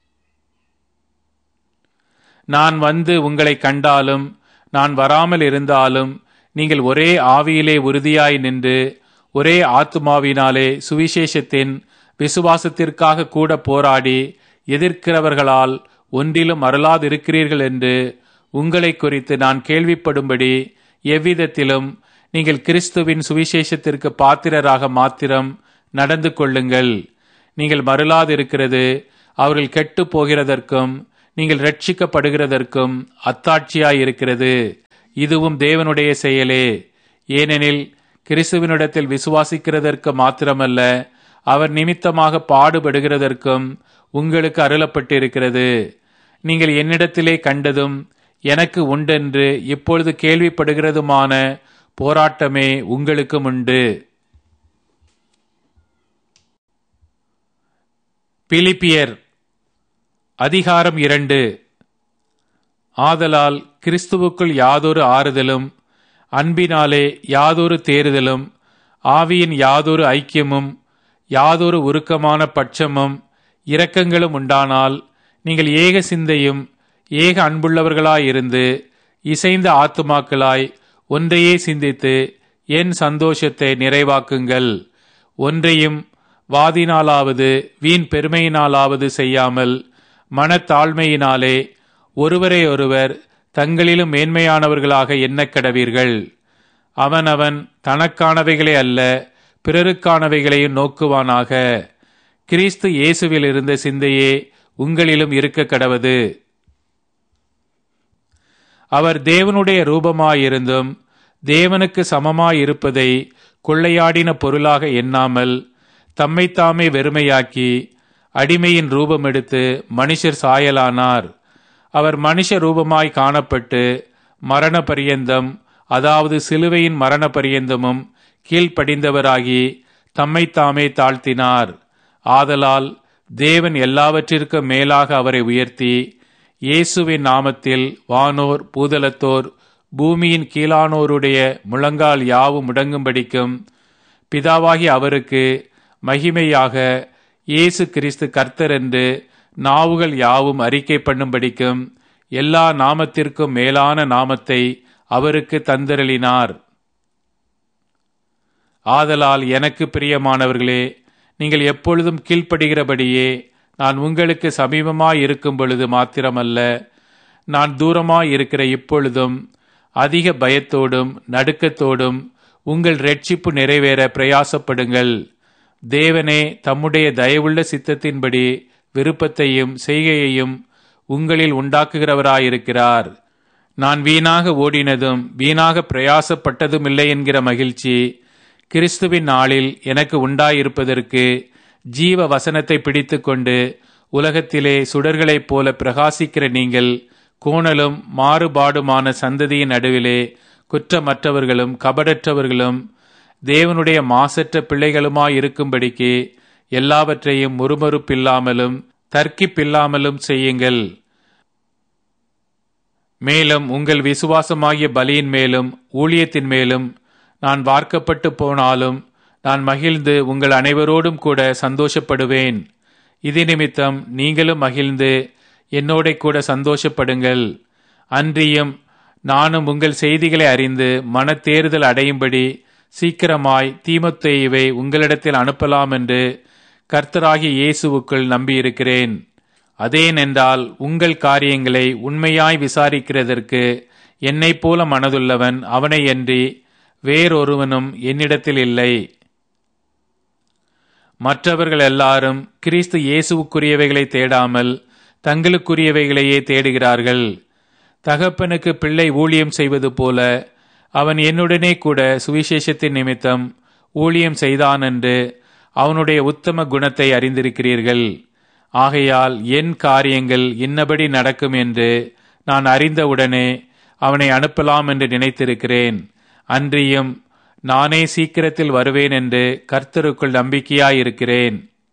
நான் வந்து உங்களை கண்டாலும் நான் வராமல் இருந்தாலும் நீங்கள் ஒரே ஆவியிலே உறுதியாய் நின்று ஒரே ஆத்துமாவினாலே சுவிசேஷத்தின் விசுவாசத்திற்காக கூட போராடி எதிர்க்கிறவர்களால் ஒன்றிலும் அருளாதிருக்கிறீர்கள் என்று உங்களை குறித்து நான் கேள்விப்படும்படி எவ்விதத்திலும் நீங்கள் கிறிஸ்துவின் சுவிசேஷத்திற்கு பாத்திரராக மாத்திரம் நடந்து கொள்ளுங்கள் நீங்கள் மருளாதிருக்கிறது அவர்கள் கெட்டு போகிறதற்கும் நீங்கள் ரட்சிக்கப்படுகிறதற்கும் அத்தாட்சியாயிருக்கிறது இதுவும் தேவனுடைய செயலே ஏனெனில் கிறிஸ்துவனிடத்தில் விசுவாசிக்கிறதற்கு மாத்திரமல்ல அவர் நிமித்தமாக பாடுபடுகிறதற்கும் உங்களுக்கு அருளப்பட்டிருக்கிறது நீங்கள் என்னிடத்திலே கண்டதும் எனக்கு உண்டென்று இப்பொழுது கேள்விப்படுகிறதுமான போராட்டமே உங்களுக்கும் உண்டு பிலிப்பியர் அதிகாரம் இரண்டு ஆதலால் கிறிஸ்துவுக்குள் யாதொரு ஆறுதலும் அன்பினாலே யாதொரு தேறுதலும் ஆவியின் யாதொரு ஐக்கியமும் யாதொரு உருக்கமான பட்சமும் இரக்கங்களும் உண்டானால் நீங்கள் ஏக சிந்தையும் ஏக அன்புள்ளவர்களாயிருந்து இசைந்த ஆத்துமாக்களாய் ஒன்றையே சிந்தித்து என் சந்தோஷத்தை நிறைவாக்குங்கள் ஒன்றையும் வாதினாலாவது வீண் பெருமையினாலாவது செய்யாமல் மனத்தாழ்மையினாலே ஒருவரை ஒருவர் தங்களிலும் மேன்மையானவர்களாக எண்ணக் கடவீர்கள் அவனவன் தனக்கானவைகளே அல்ல பிறருக்கானவைகளையும் நோக்குவானாக கிறிஸ்து இயேசுவில் இருந்த சிந்தையே உங்களிலும் இருக்க கடவது அவர் தேவனுடைய ரூபமாயிருந்தும் தேவனுக்கு சமமாயிருப்பதை கொள்ளையாடின பொருளாக எண்ணாமல் தம்மைத்தாமே வெறுமையாக்கி அடிமையின் ரூபம் எடுத்து மனுஷர் சாயலானார் அவர் மனுஷ ரூபமாய் காணப்பட்டு மரண பரியந்தம் அதாவது சிலுவையின் மரண பரியந்தமும் கீழ்ப்படிந்தவராகி தம்மைத்தாமே தாழ்த்தினார் ஆதலால் தேவன் எல்லாவற்றிற்கும் மேலாக அவரை உயர்த்தி இயேசுவின் நாமத்தில் வானோர் பூதலத்தோர் பூமியின் கீழானோருடைய முழங்கால் யாவும் முடங்கும்படிக்கும் பிதாவாகி அவருக்கு மகிமையாக இயேசு கிறிஸ்து கர்த்தர் என்று நாவுகள் யாவும் அறிக்கை பண்ணும்படிக்கும் எல்லா நாமத்திற்கும் மேலான நாமத்தை அவருக்கு தந்தரளினார் ஆதலால் எனக்கு பிரியமானவர்களே நீங்கள் எப்பொழுதும் கீழ்ப்படுகிறபடியே நான் உங்களுக்கு சமீபமாய் இருக்கும் பொழுது மாத்திரமல்ல நான் தூரமாய் இருக்கிற இப்பொழுதும் அதிக பயத்தோடும் நடுக்கத்தோடும் உங்கள் ரட்சிப்பு நிறைவேற பிரயாசப்படுங்கள் தேவனே தம்முடைய தயவுள்ள சித்தத்தின்படி விருப்பத்தையும் செய்கையையும் உங்களில் உண்டாக்குகிறவராயிருக்கிறார் நான் வீணாக ஓடினதும் வீணாக பிரயாசப்பட்டதும் இல்லை என்கிற மகிழ்ச்சி கிறிஸ்துவின் நாளில் எனக்கு உண்டாயிருப்பதற்கு ஜீவ வசனத்தை பிடித்துக்கொண்டு உலகத்திலே சுடர்களைப் போல பிரகாசிக்கிற நீங்கள் கோணலும் மாறுபாடுமான சந்ததியின் நடுவிலே குற்றமற்றவர்களும் கபடற்றவர்களும் தேவனுடைய மாசற்ற பிள்ளைகளுமாய் இருக்கும்படிக்கு எல்லாவற்றையும் முறுமறுப்பில்லாமலும் தர்க்கிப்பில்லாமலும் செய்யுங்கள் மேலும் உங்கள் விசுவாசமாகிய பலியின் மேலும் ஊழியத்தின் மேலும் நான் வார்க்கப்பட்டு போனாலும் நான் மகிழ்ந்து உங்கள் அனைவரோடும் கூட சந்தோஷப்படுவேன் இது நிமித்தம் நீங்களும் மகிழ்ந்து என்னோட கூட சந்தோஷப்படுங்கள் அன்றியும் நானும் உங்கள் செய்திகளை அறிந்து மனத்தேறுதல் அடையும்படி சீக்கிரமாய் தீமத்தேயுவை உங்களிடத்தில் அனுப்பலாம் என்று கர்த்தராகிய இயேசுவுக்குள் நம்பியிருக்கிறேன் அதேனென்றால் உங்கள் காரியங்களை உண்மையாய் விசாரிக்கிறதற்கு என்னைப் போல மனதுள்ளவன் அவனையன்றி வேறொருவனும் என்னிடத்தில் இல்லை மற்றவர்கள் எல்லாரும் கிறிஸ்து இயேசுவுக்குரியவைகளை தேடாமல் தங்களுக்குரியவைகளையே தேடுகிறார்கள் தகப்பனுக்கு பிள்ளை ஊழியம் செய்வது போல அவன் என்னுடனே கூட சுவிசேஷத்தின் நிமித்தம் ஊழியம் செய்தான் என்று அவனுடைய உத்தம குணத்தை அறிந்திருக்கிறீர்கள் ஆகையால் என் காரியங்கள் இன்னபடி நடக்கும் என்று நான் அறிந்தவுடனே அவனை அனுப்பலாம் என்று நினைத்திருக்கிறேன் அன்றியும் நானே சீக்கிரத்தில் வருவேன் என்று கர்த்தருக்குள் நம்பிக்கையாயிருக்கிறேன்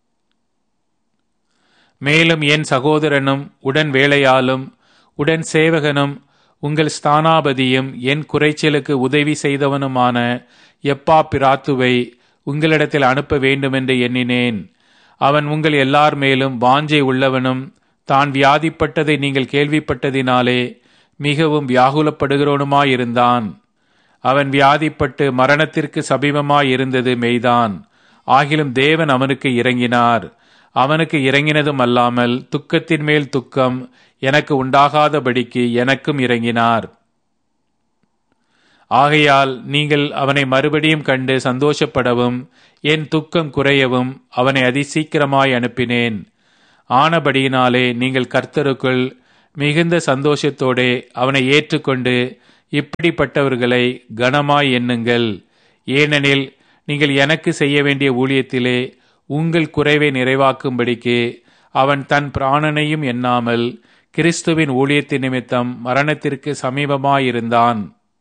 மேலும் என் சகோதரனும் உடன் வேலையாலும் உடன் சேவகனும் உங்கள் ஸ்தானாபதியும் என் குறைச்சலுக்கு உதவி செய்தவனுமான எப்பா பிராத்துவை உங்களிடத்தில் அனுப்ப வேண்டுமென்று எண்ணினேன் அவன் உங்கள் எல்லார் மேலும் வாஞ்சை உள்ளவனும் தான் வியாதிப்பட்டதை நீங்கள் கேள்விப்பட்டதினாலே மிகவும் வியாகுலப்படுகிறவனுமாயிருந்தான் அவன் வியாதிப்பட்டு மரணத்திற்கு சமீபமாயிருந்தது மெய்தான் ஆகிலும் தேவன் அவனுக்கு இறங்கினார் அவனுக்கு இறங்கினதும் அல்லாமல் துக்கத்தின் மேல் துக்கம் எனக்கு உண்டாகாதபடிக்கு எனக்கும் இறங்கினார் ஆகையால் நீங்கள் அவனை மறுபடியும் கண்டு சந்தோஷப்படவும் என் துக்கம் குறையவும் அவனை அதிசீக்கிரமாய் அனுப்பினேன் ஆனபடியினாலே நீங்கள் கர்த்தருக்குள் மிகுந்த சந்தோஷத்தோடே அவனை ஏற்றுக்கொண்டு இப்படிப்பட்டவர்களை கனமாய் எண்ணுங்கள் ஏனெனில் நீங்கள் எனக்கு செய்ய வேண்டிய ஊழியத்திலே உங்கள் குறைவை நிறைவாக்கும்படிக்கு அவன் தன் பிராணனையும் எண்ணாமல் கிறிஸ்துவின் ஊழியத்தின் நிமித்தம் மரணத்திற்கு சமீபமாயிருந்தான்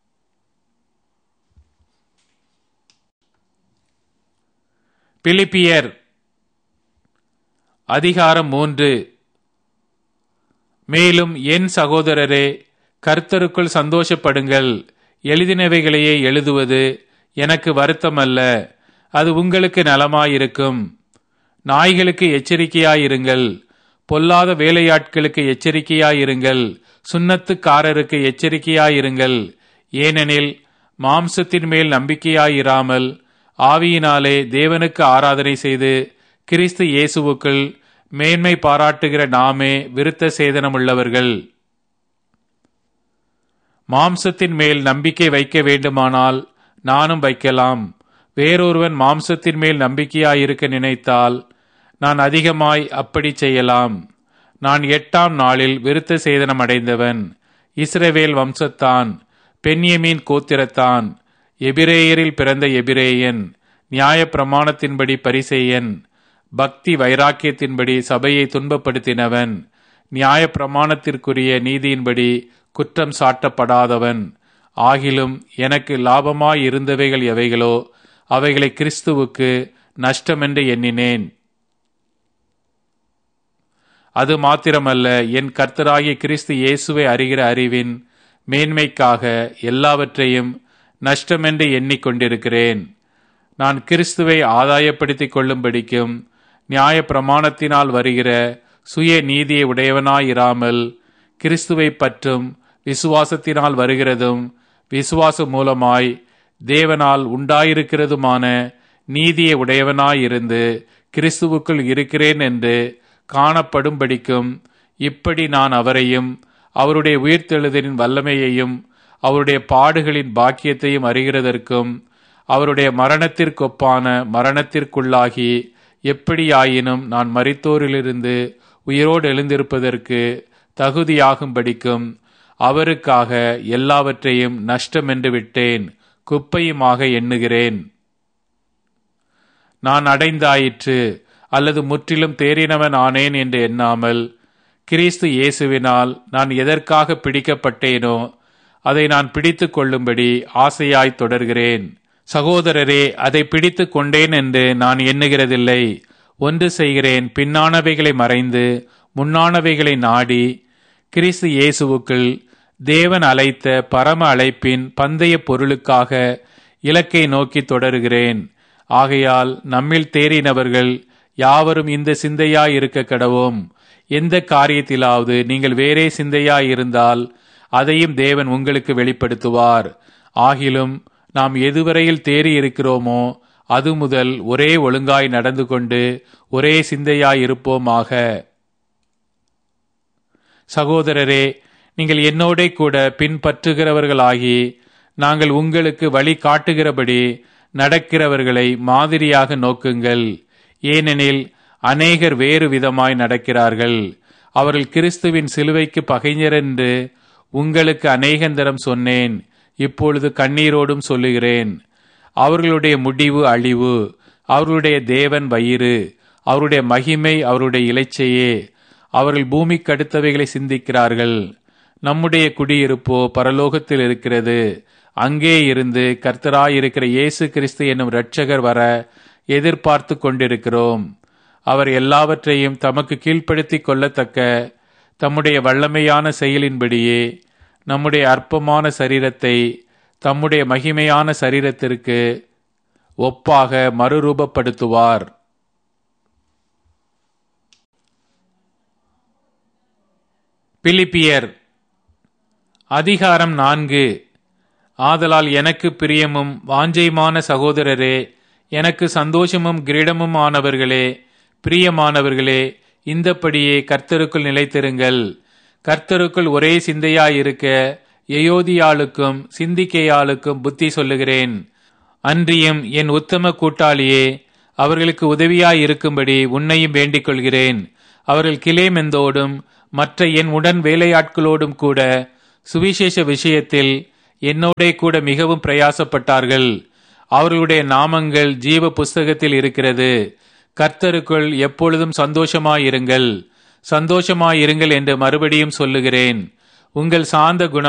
பிலிப்பியர் அதிகாரம் மூன்று மேலும் என் சகோதரரே கர்த்தருக்குள் சந்தோஷப்படுங்கள் எழுதினவைகளையே எழுதுவது எனக்கு வருத்தமல்ல அது உங்களுக்கு நலமாயிருக்கும் நாய்களுக்கு எச்சரிக்கையாயிருங்கள் பொல்லாத வேலையாட்களுக்கு எச்சரிக்கையாயிருங்கள் சுண்ணத்துக்காரருக்கு எச்சரிக்கையாயிருங்கள் ஏனெனில் மாம்சத்தின் மேல் நம்பிக்கையாயிராமல் ஆவியினாலே தேவனுக்கு ஆராதனை செய்து கிறிஸ்து இயேசுவுக்குள் மேன்மை பாராட்டுகிற நாமே விருத்த சேதனமுள்ளவர்கள் மாம்சத்தின் மேல் நம்பிக்கை வைக்க வேண்டுமானால் நானும் வைக்கலாம் வேறொருவன் மாம்சத்தின் மேல் நம்பிக்கையாயிருக்க நினைத்தால் நான் அதிகமாய் அப்படி செய்யலாம் நான் எட்டாம் நாளில் விருத்த சேதனம் அடைந்தவன் இஸ்ரவேல் வம்சத்தான் பென்யமீன் கோத்திரத்தான் எபிரேயரில் பிறந்த எபிரேயன் நியாய பிரமாணத்தின்படி பரிசேயன் பக்தி வைராக்கியத்தின்படி சபையை துன்பப்படுத்தினவன் நியாய பிரமாணத்திற்குரிய நீதியின்படி குற்றம் சாட்டப்படாதவன் ஆகிலும் எனக்கு லாபமாய் இருந்தவைகள் எவைகளோ அவைகளை கிறிஸ்துவுக்கு நஷ்டமென்று எண்ணினேன் அது மாத்திரமல்ல என் கர்த்தராகிய கிறிஸ்து இயேசுவை அறிகிற அறிவின் மேன்மைக்காக எல்லாவற்றையும் நஷ்டமென்று எண்ணிக்கொண்டிருக்கிறேன் நான் கிறிஸ்துவை ஆதாயப்படுத்திக் கொள்ளும்படிக்கும் நியாய பிரமாணத்தினால் வருகிற சுய நீதியை உடையவனாயிராமல் கிறிஸ்துவை பற்றும் விசுவாசத்தினால் வருகிறதும் விசுவாசம் மூலமாய் தேவனால் உண்டாயிருக்கிறதுமான நீதியை உடையவனாயிருந்து கிறிஸ்துவுக்குள் இருக்கிறேன் என்று காணப்படும்படிக்கும் இப்படி நான் அவரையும் அவருடைய உயிர்த்தெழுதலின் வல்லமையையும் அவருடைய பாடுகளின் பாக்கியத்தையும் அறிகிறதற்கும் அவருடைய மரணத்திற்கொப்பான மரணத்திற்குள்ளாகி எப்படியாயினும் நான் மரித்தோரிலிருந்து உயிரோடு எழுந்திருப்பதற்கு தகுதியாகும்படிக்கும் அவருக்காக எல்லாவற்றையும் நஷ்டமென்று விட்டேன் குப்பையுமாக எண்ணுகிறேன் நான் அடைந்தாயிற்று அல்லது முற்றிலும் தேறினவன் ஆனேன் என்று எண்ணாமல் கிறிஸ்து இயேசுவினால் நான் எதற்காக பிடிக்கப்பட்டேனோ அதை நான் பிடித்து கொள்ளும்படி ஆசையாய் தொடர்கிறேன் சகோதரரே அதை பிடித்து கொண்டேன் என்று நான் எண்ணுகிறதில்லை ஒன்று செய்கிறேன் பின்னானவைகளை மறைந்து முன்னானவைகளை நாடி கிறிஸ்து இயேசுவுக்குள் தேவன் அழைத்த பரம அழைப்பின் பந்தய பொருளுக்காக இலக்கை நோக்கி தொடருகிறேன் ஆகையால் நம்மில் தேறினவர்கள் யாவரும் இந்த சிந்தையாய் இருக்க கடவோம் எந்த காரியத்திலாவது நீங்கள் வேறே சிந்தையாய் இருந்தால் அதையும் தேவன் உங்களுக்கு வெளிப்படுத்துவார் ஆகிலும் நாம் எதுவரையில் தேறி இருக்கிறோமோ அது முதல் ஒரே ஒழுங்காய் நடந்து கொண்டு ஒரே சிந்தையாய் இருப்போமாக சகோதரரே நீங்கள் என்னோடே கூட பின்பற்றுகிறவர்களாகி நாங்கள் உங்களுக்கு வழி காட்டுகிறபடி நடக்கிறவர்களை மாதிரியாக நோக்குங்கள் ஏனெனில் அநேகர் வேறு விதமாய் நடக்கிறார்கள் அவர்கள் கிறிஸ்துவின் சிலுவைக்கு பகைஞர் என்று உங்களுக்கு அநேகந்தரம் சொன்னேன் இப்பொழுது கண்ணீரோடும் சொல்லுகிறேன் அவர்களுடைய முடிவு அழிவு அவர்களுடைய தேவன் வயிறு அவருடைய மகிமை அவருடைய இலைச்சையே அவர்கள் பூமிக்கு அடுத்தவைகளை சிந்திக்கிறார்கள் நம்முடைய குடியிருப்போ பரலோகத்தில் இருக்கிறது அங்கே இருந்து கர்த்தராயிருக்கிற இயேசு கிறிஸ்து என்னும் இரட்சகர் வர எதிர்பார்த்து கொண்டிருக்கிறோம் அவர் எல்லாவற்றையும் தமக்கு கீழ்ப்படுத்தி கொள்ளத்தக்க தம்முடைய வல்லமையான செயலின்படியே நம்முடைய அற்பமான சரீரத்தை தம்முடைய மகிமையான சரீரத்திற்கு ஒப்பாக மறுரூபப்படுத்துவார் பிலிப்பியர் அதிகாரம் நான்கு ஆதலால் எனக்கு பிரியமும் வாஞ்சையுமான சகோதரரே எனக்கு சந்தோஷமும் கிரீடமும் ஆனவர்களே பிரியமானவர்களே இந்தப்படியே கர்த்தருக்குள் நிலைத்திருங்கள் கர்த்தருக்குள் ஒரே சிந்தையாயிருக்க எயோதியாளுக்கும் சிந்திக்கேயாளுக்கும் புத்தி சொல்லுகிறேன் அன்றியும் என் உத்தம கூட்டாளியே அவர்களுக்கு உதவியாய் இருக்கும்படி உன்னையும் வேண்டிக் கொள்கிறேன் அவர்கள் கிளேமெந்தோடும் மற்ற என் உடன் வேலையாட்களோடும் கூட சுவிசேஷ விஷயத்தில் என்னோடே கூட மிகவும் பிரயாசப்பட்டார்கள் அவர்களுடைய நாமங்கள் ஜீவ புஸ்தகத்தில் இருக்கிறது கர்த்தருக்குள் எப்பொழுதும் சந்தோஷமாயிருங்கள் சந்தோஷமாயிருங்கள் என்று மறுபடியும் சொல்லுகிறேன் உங்கள் சாந்த குணம்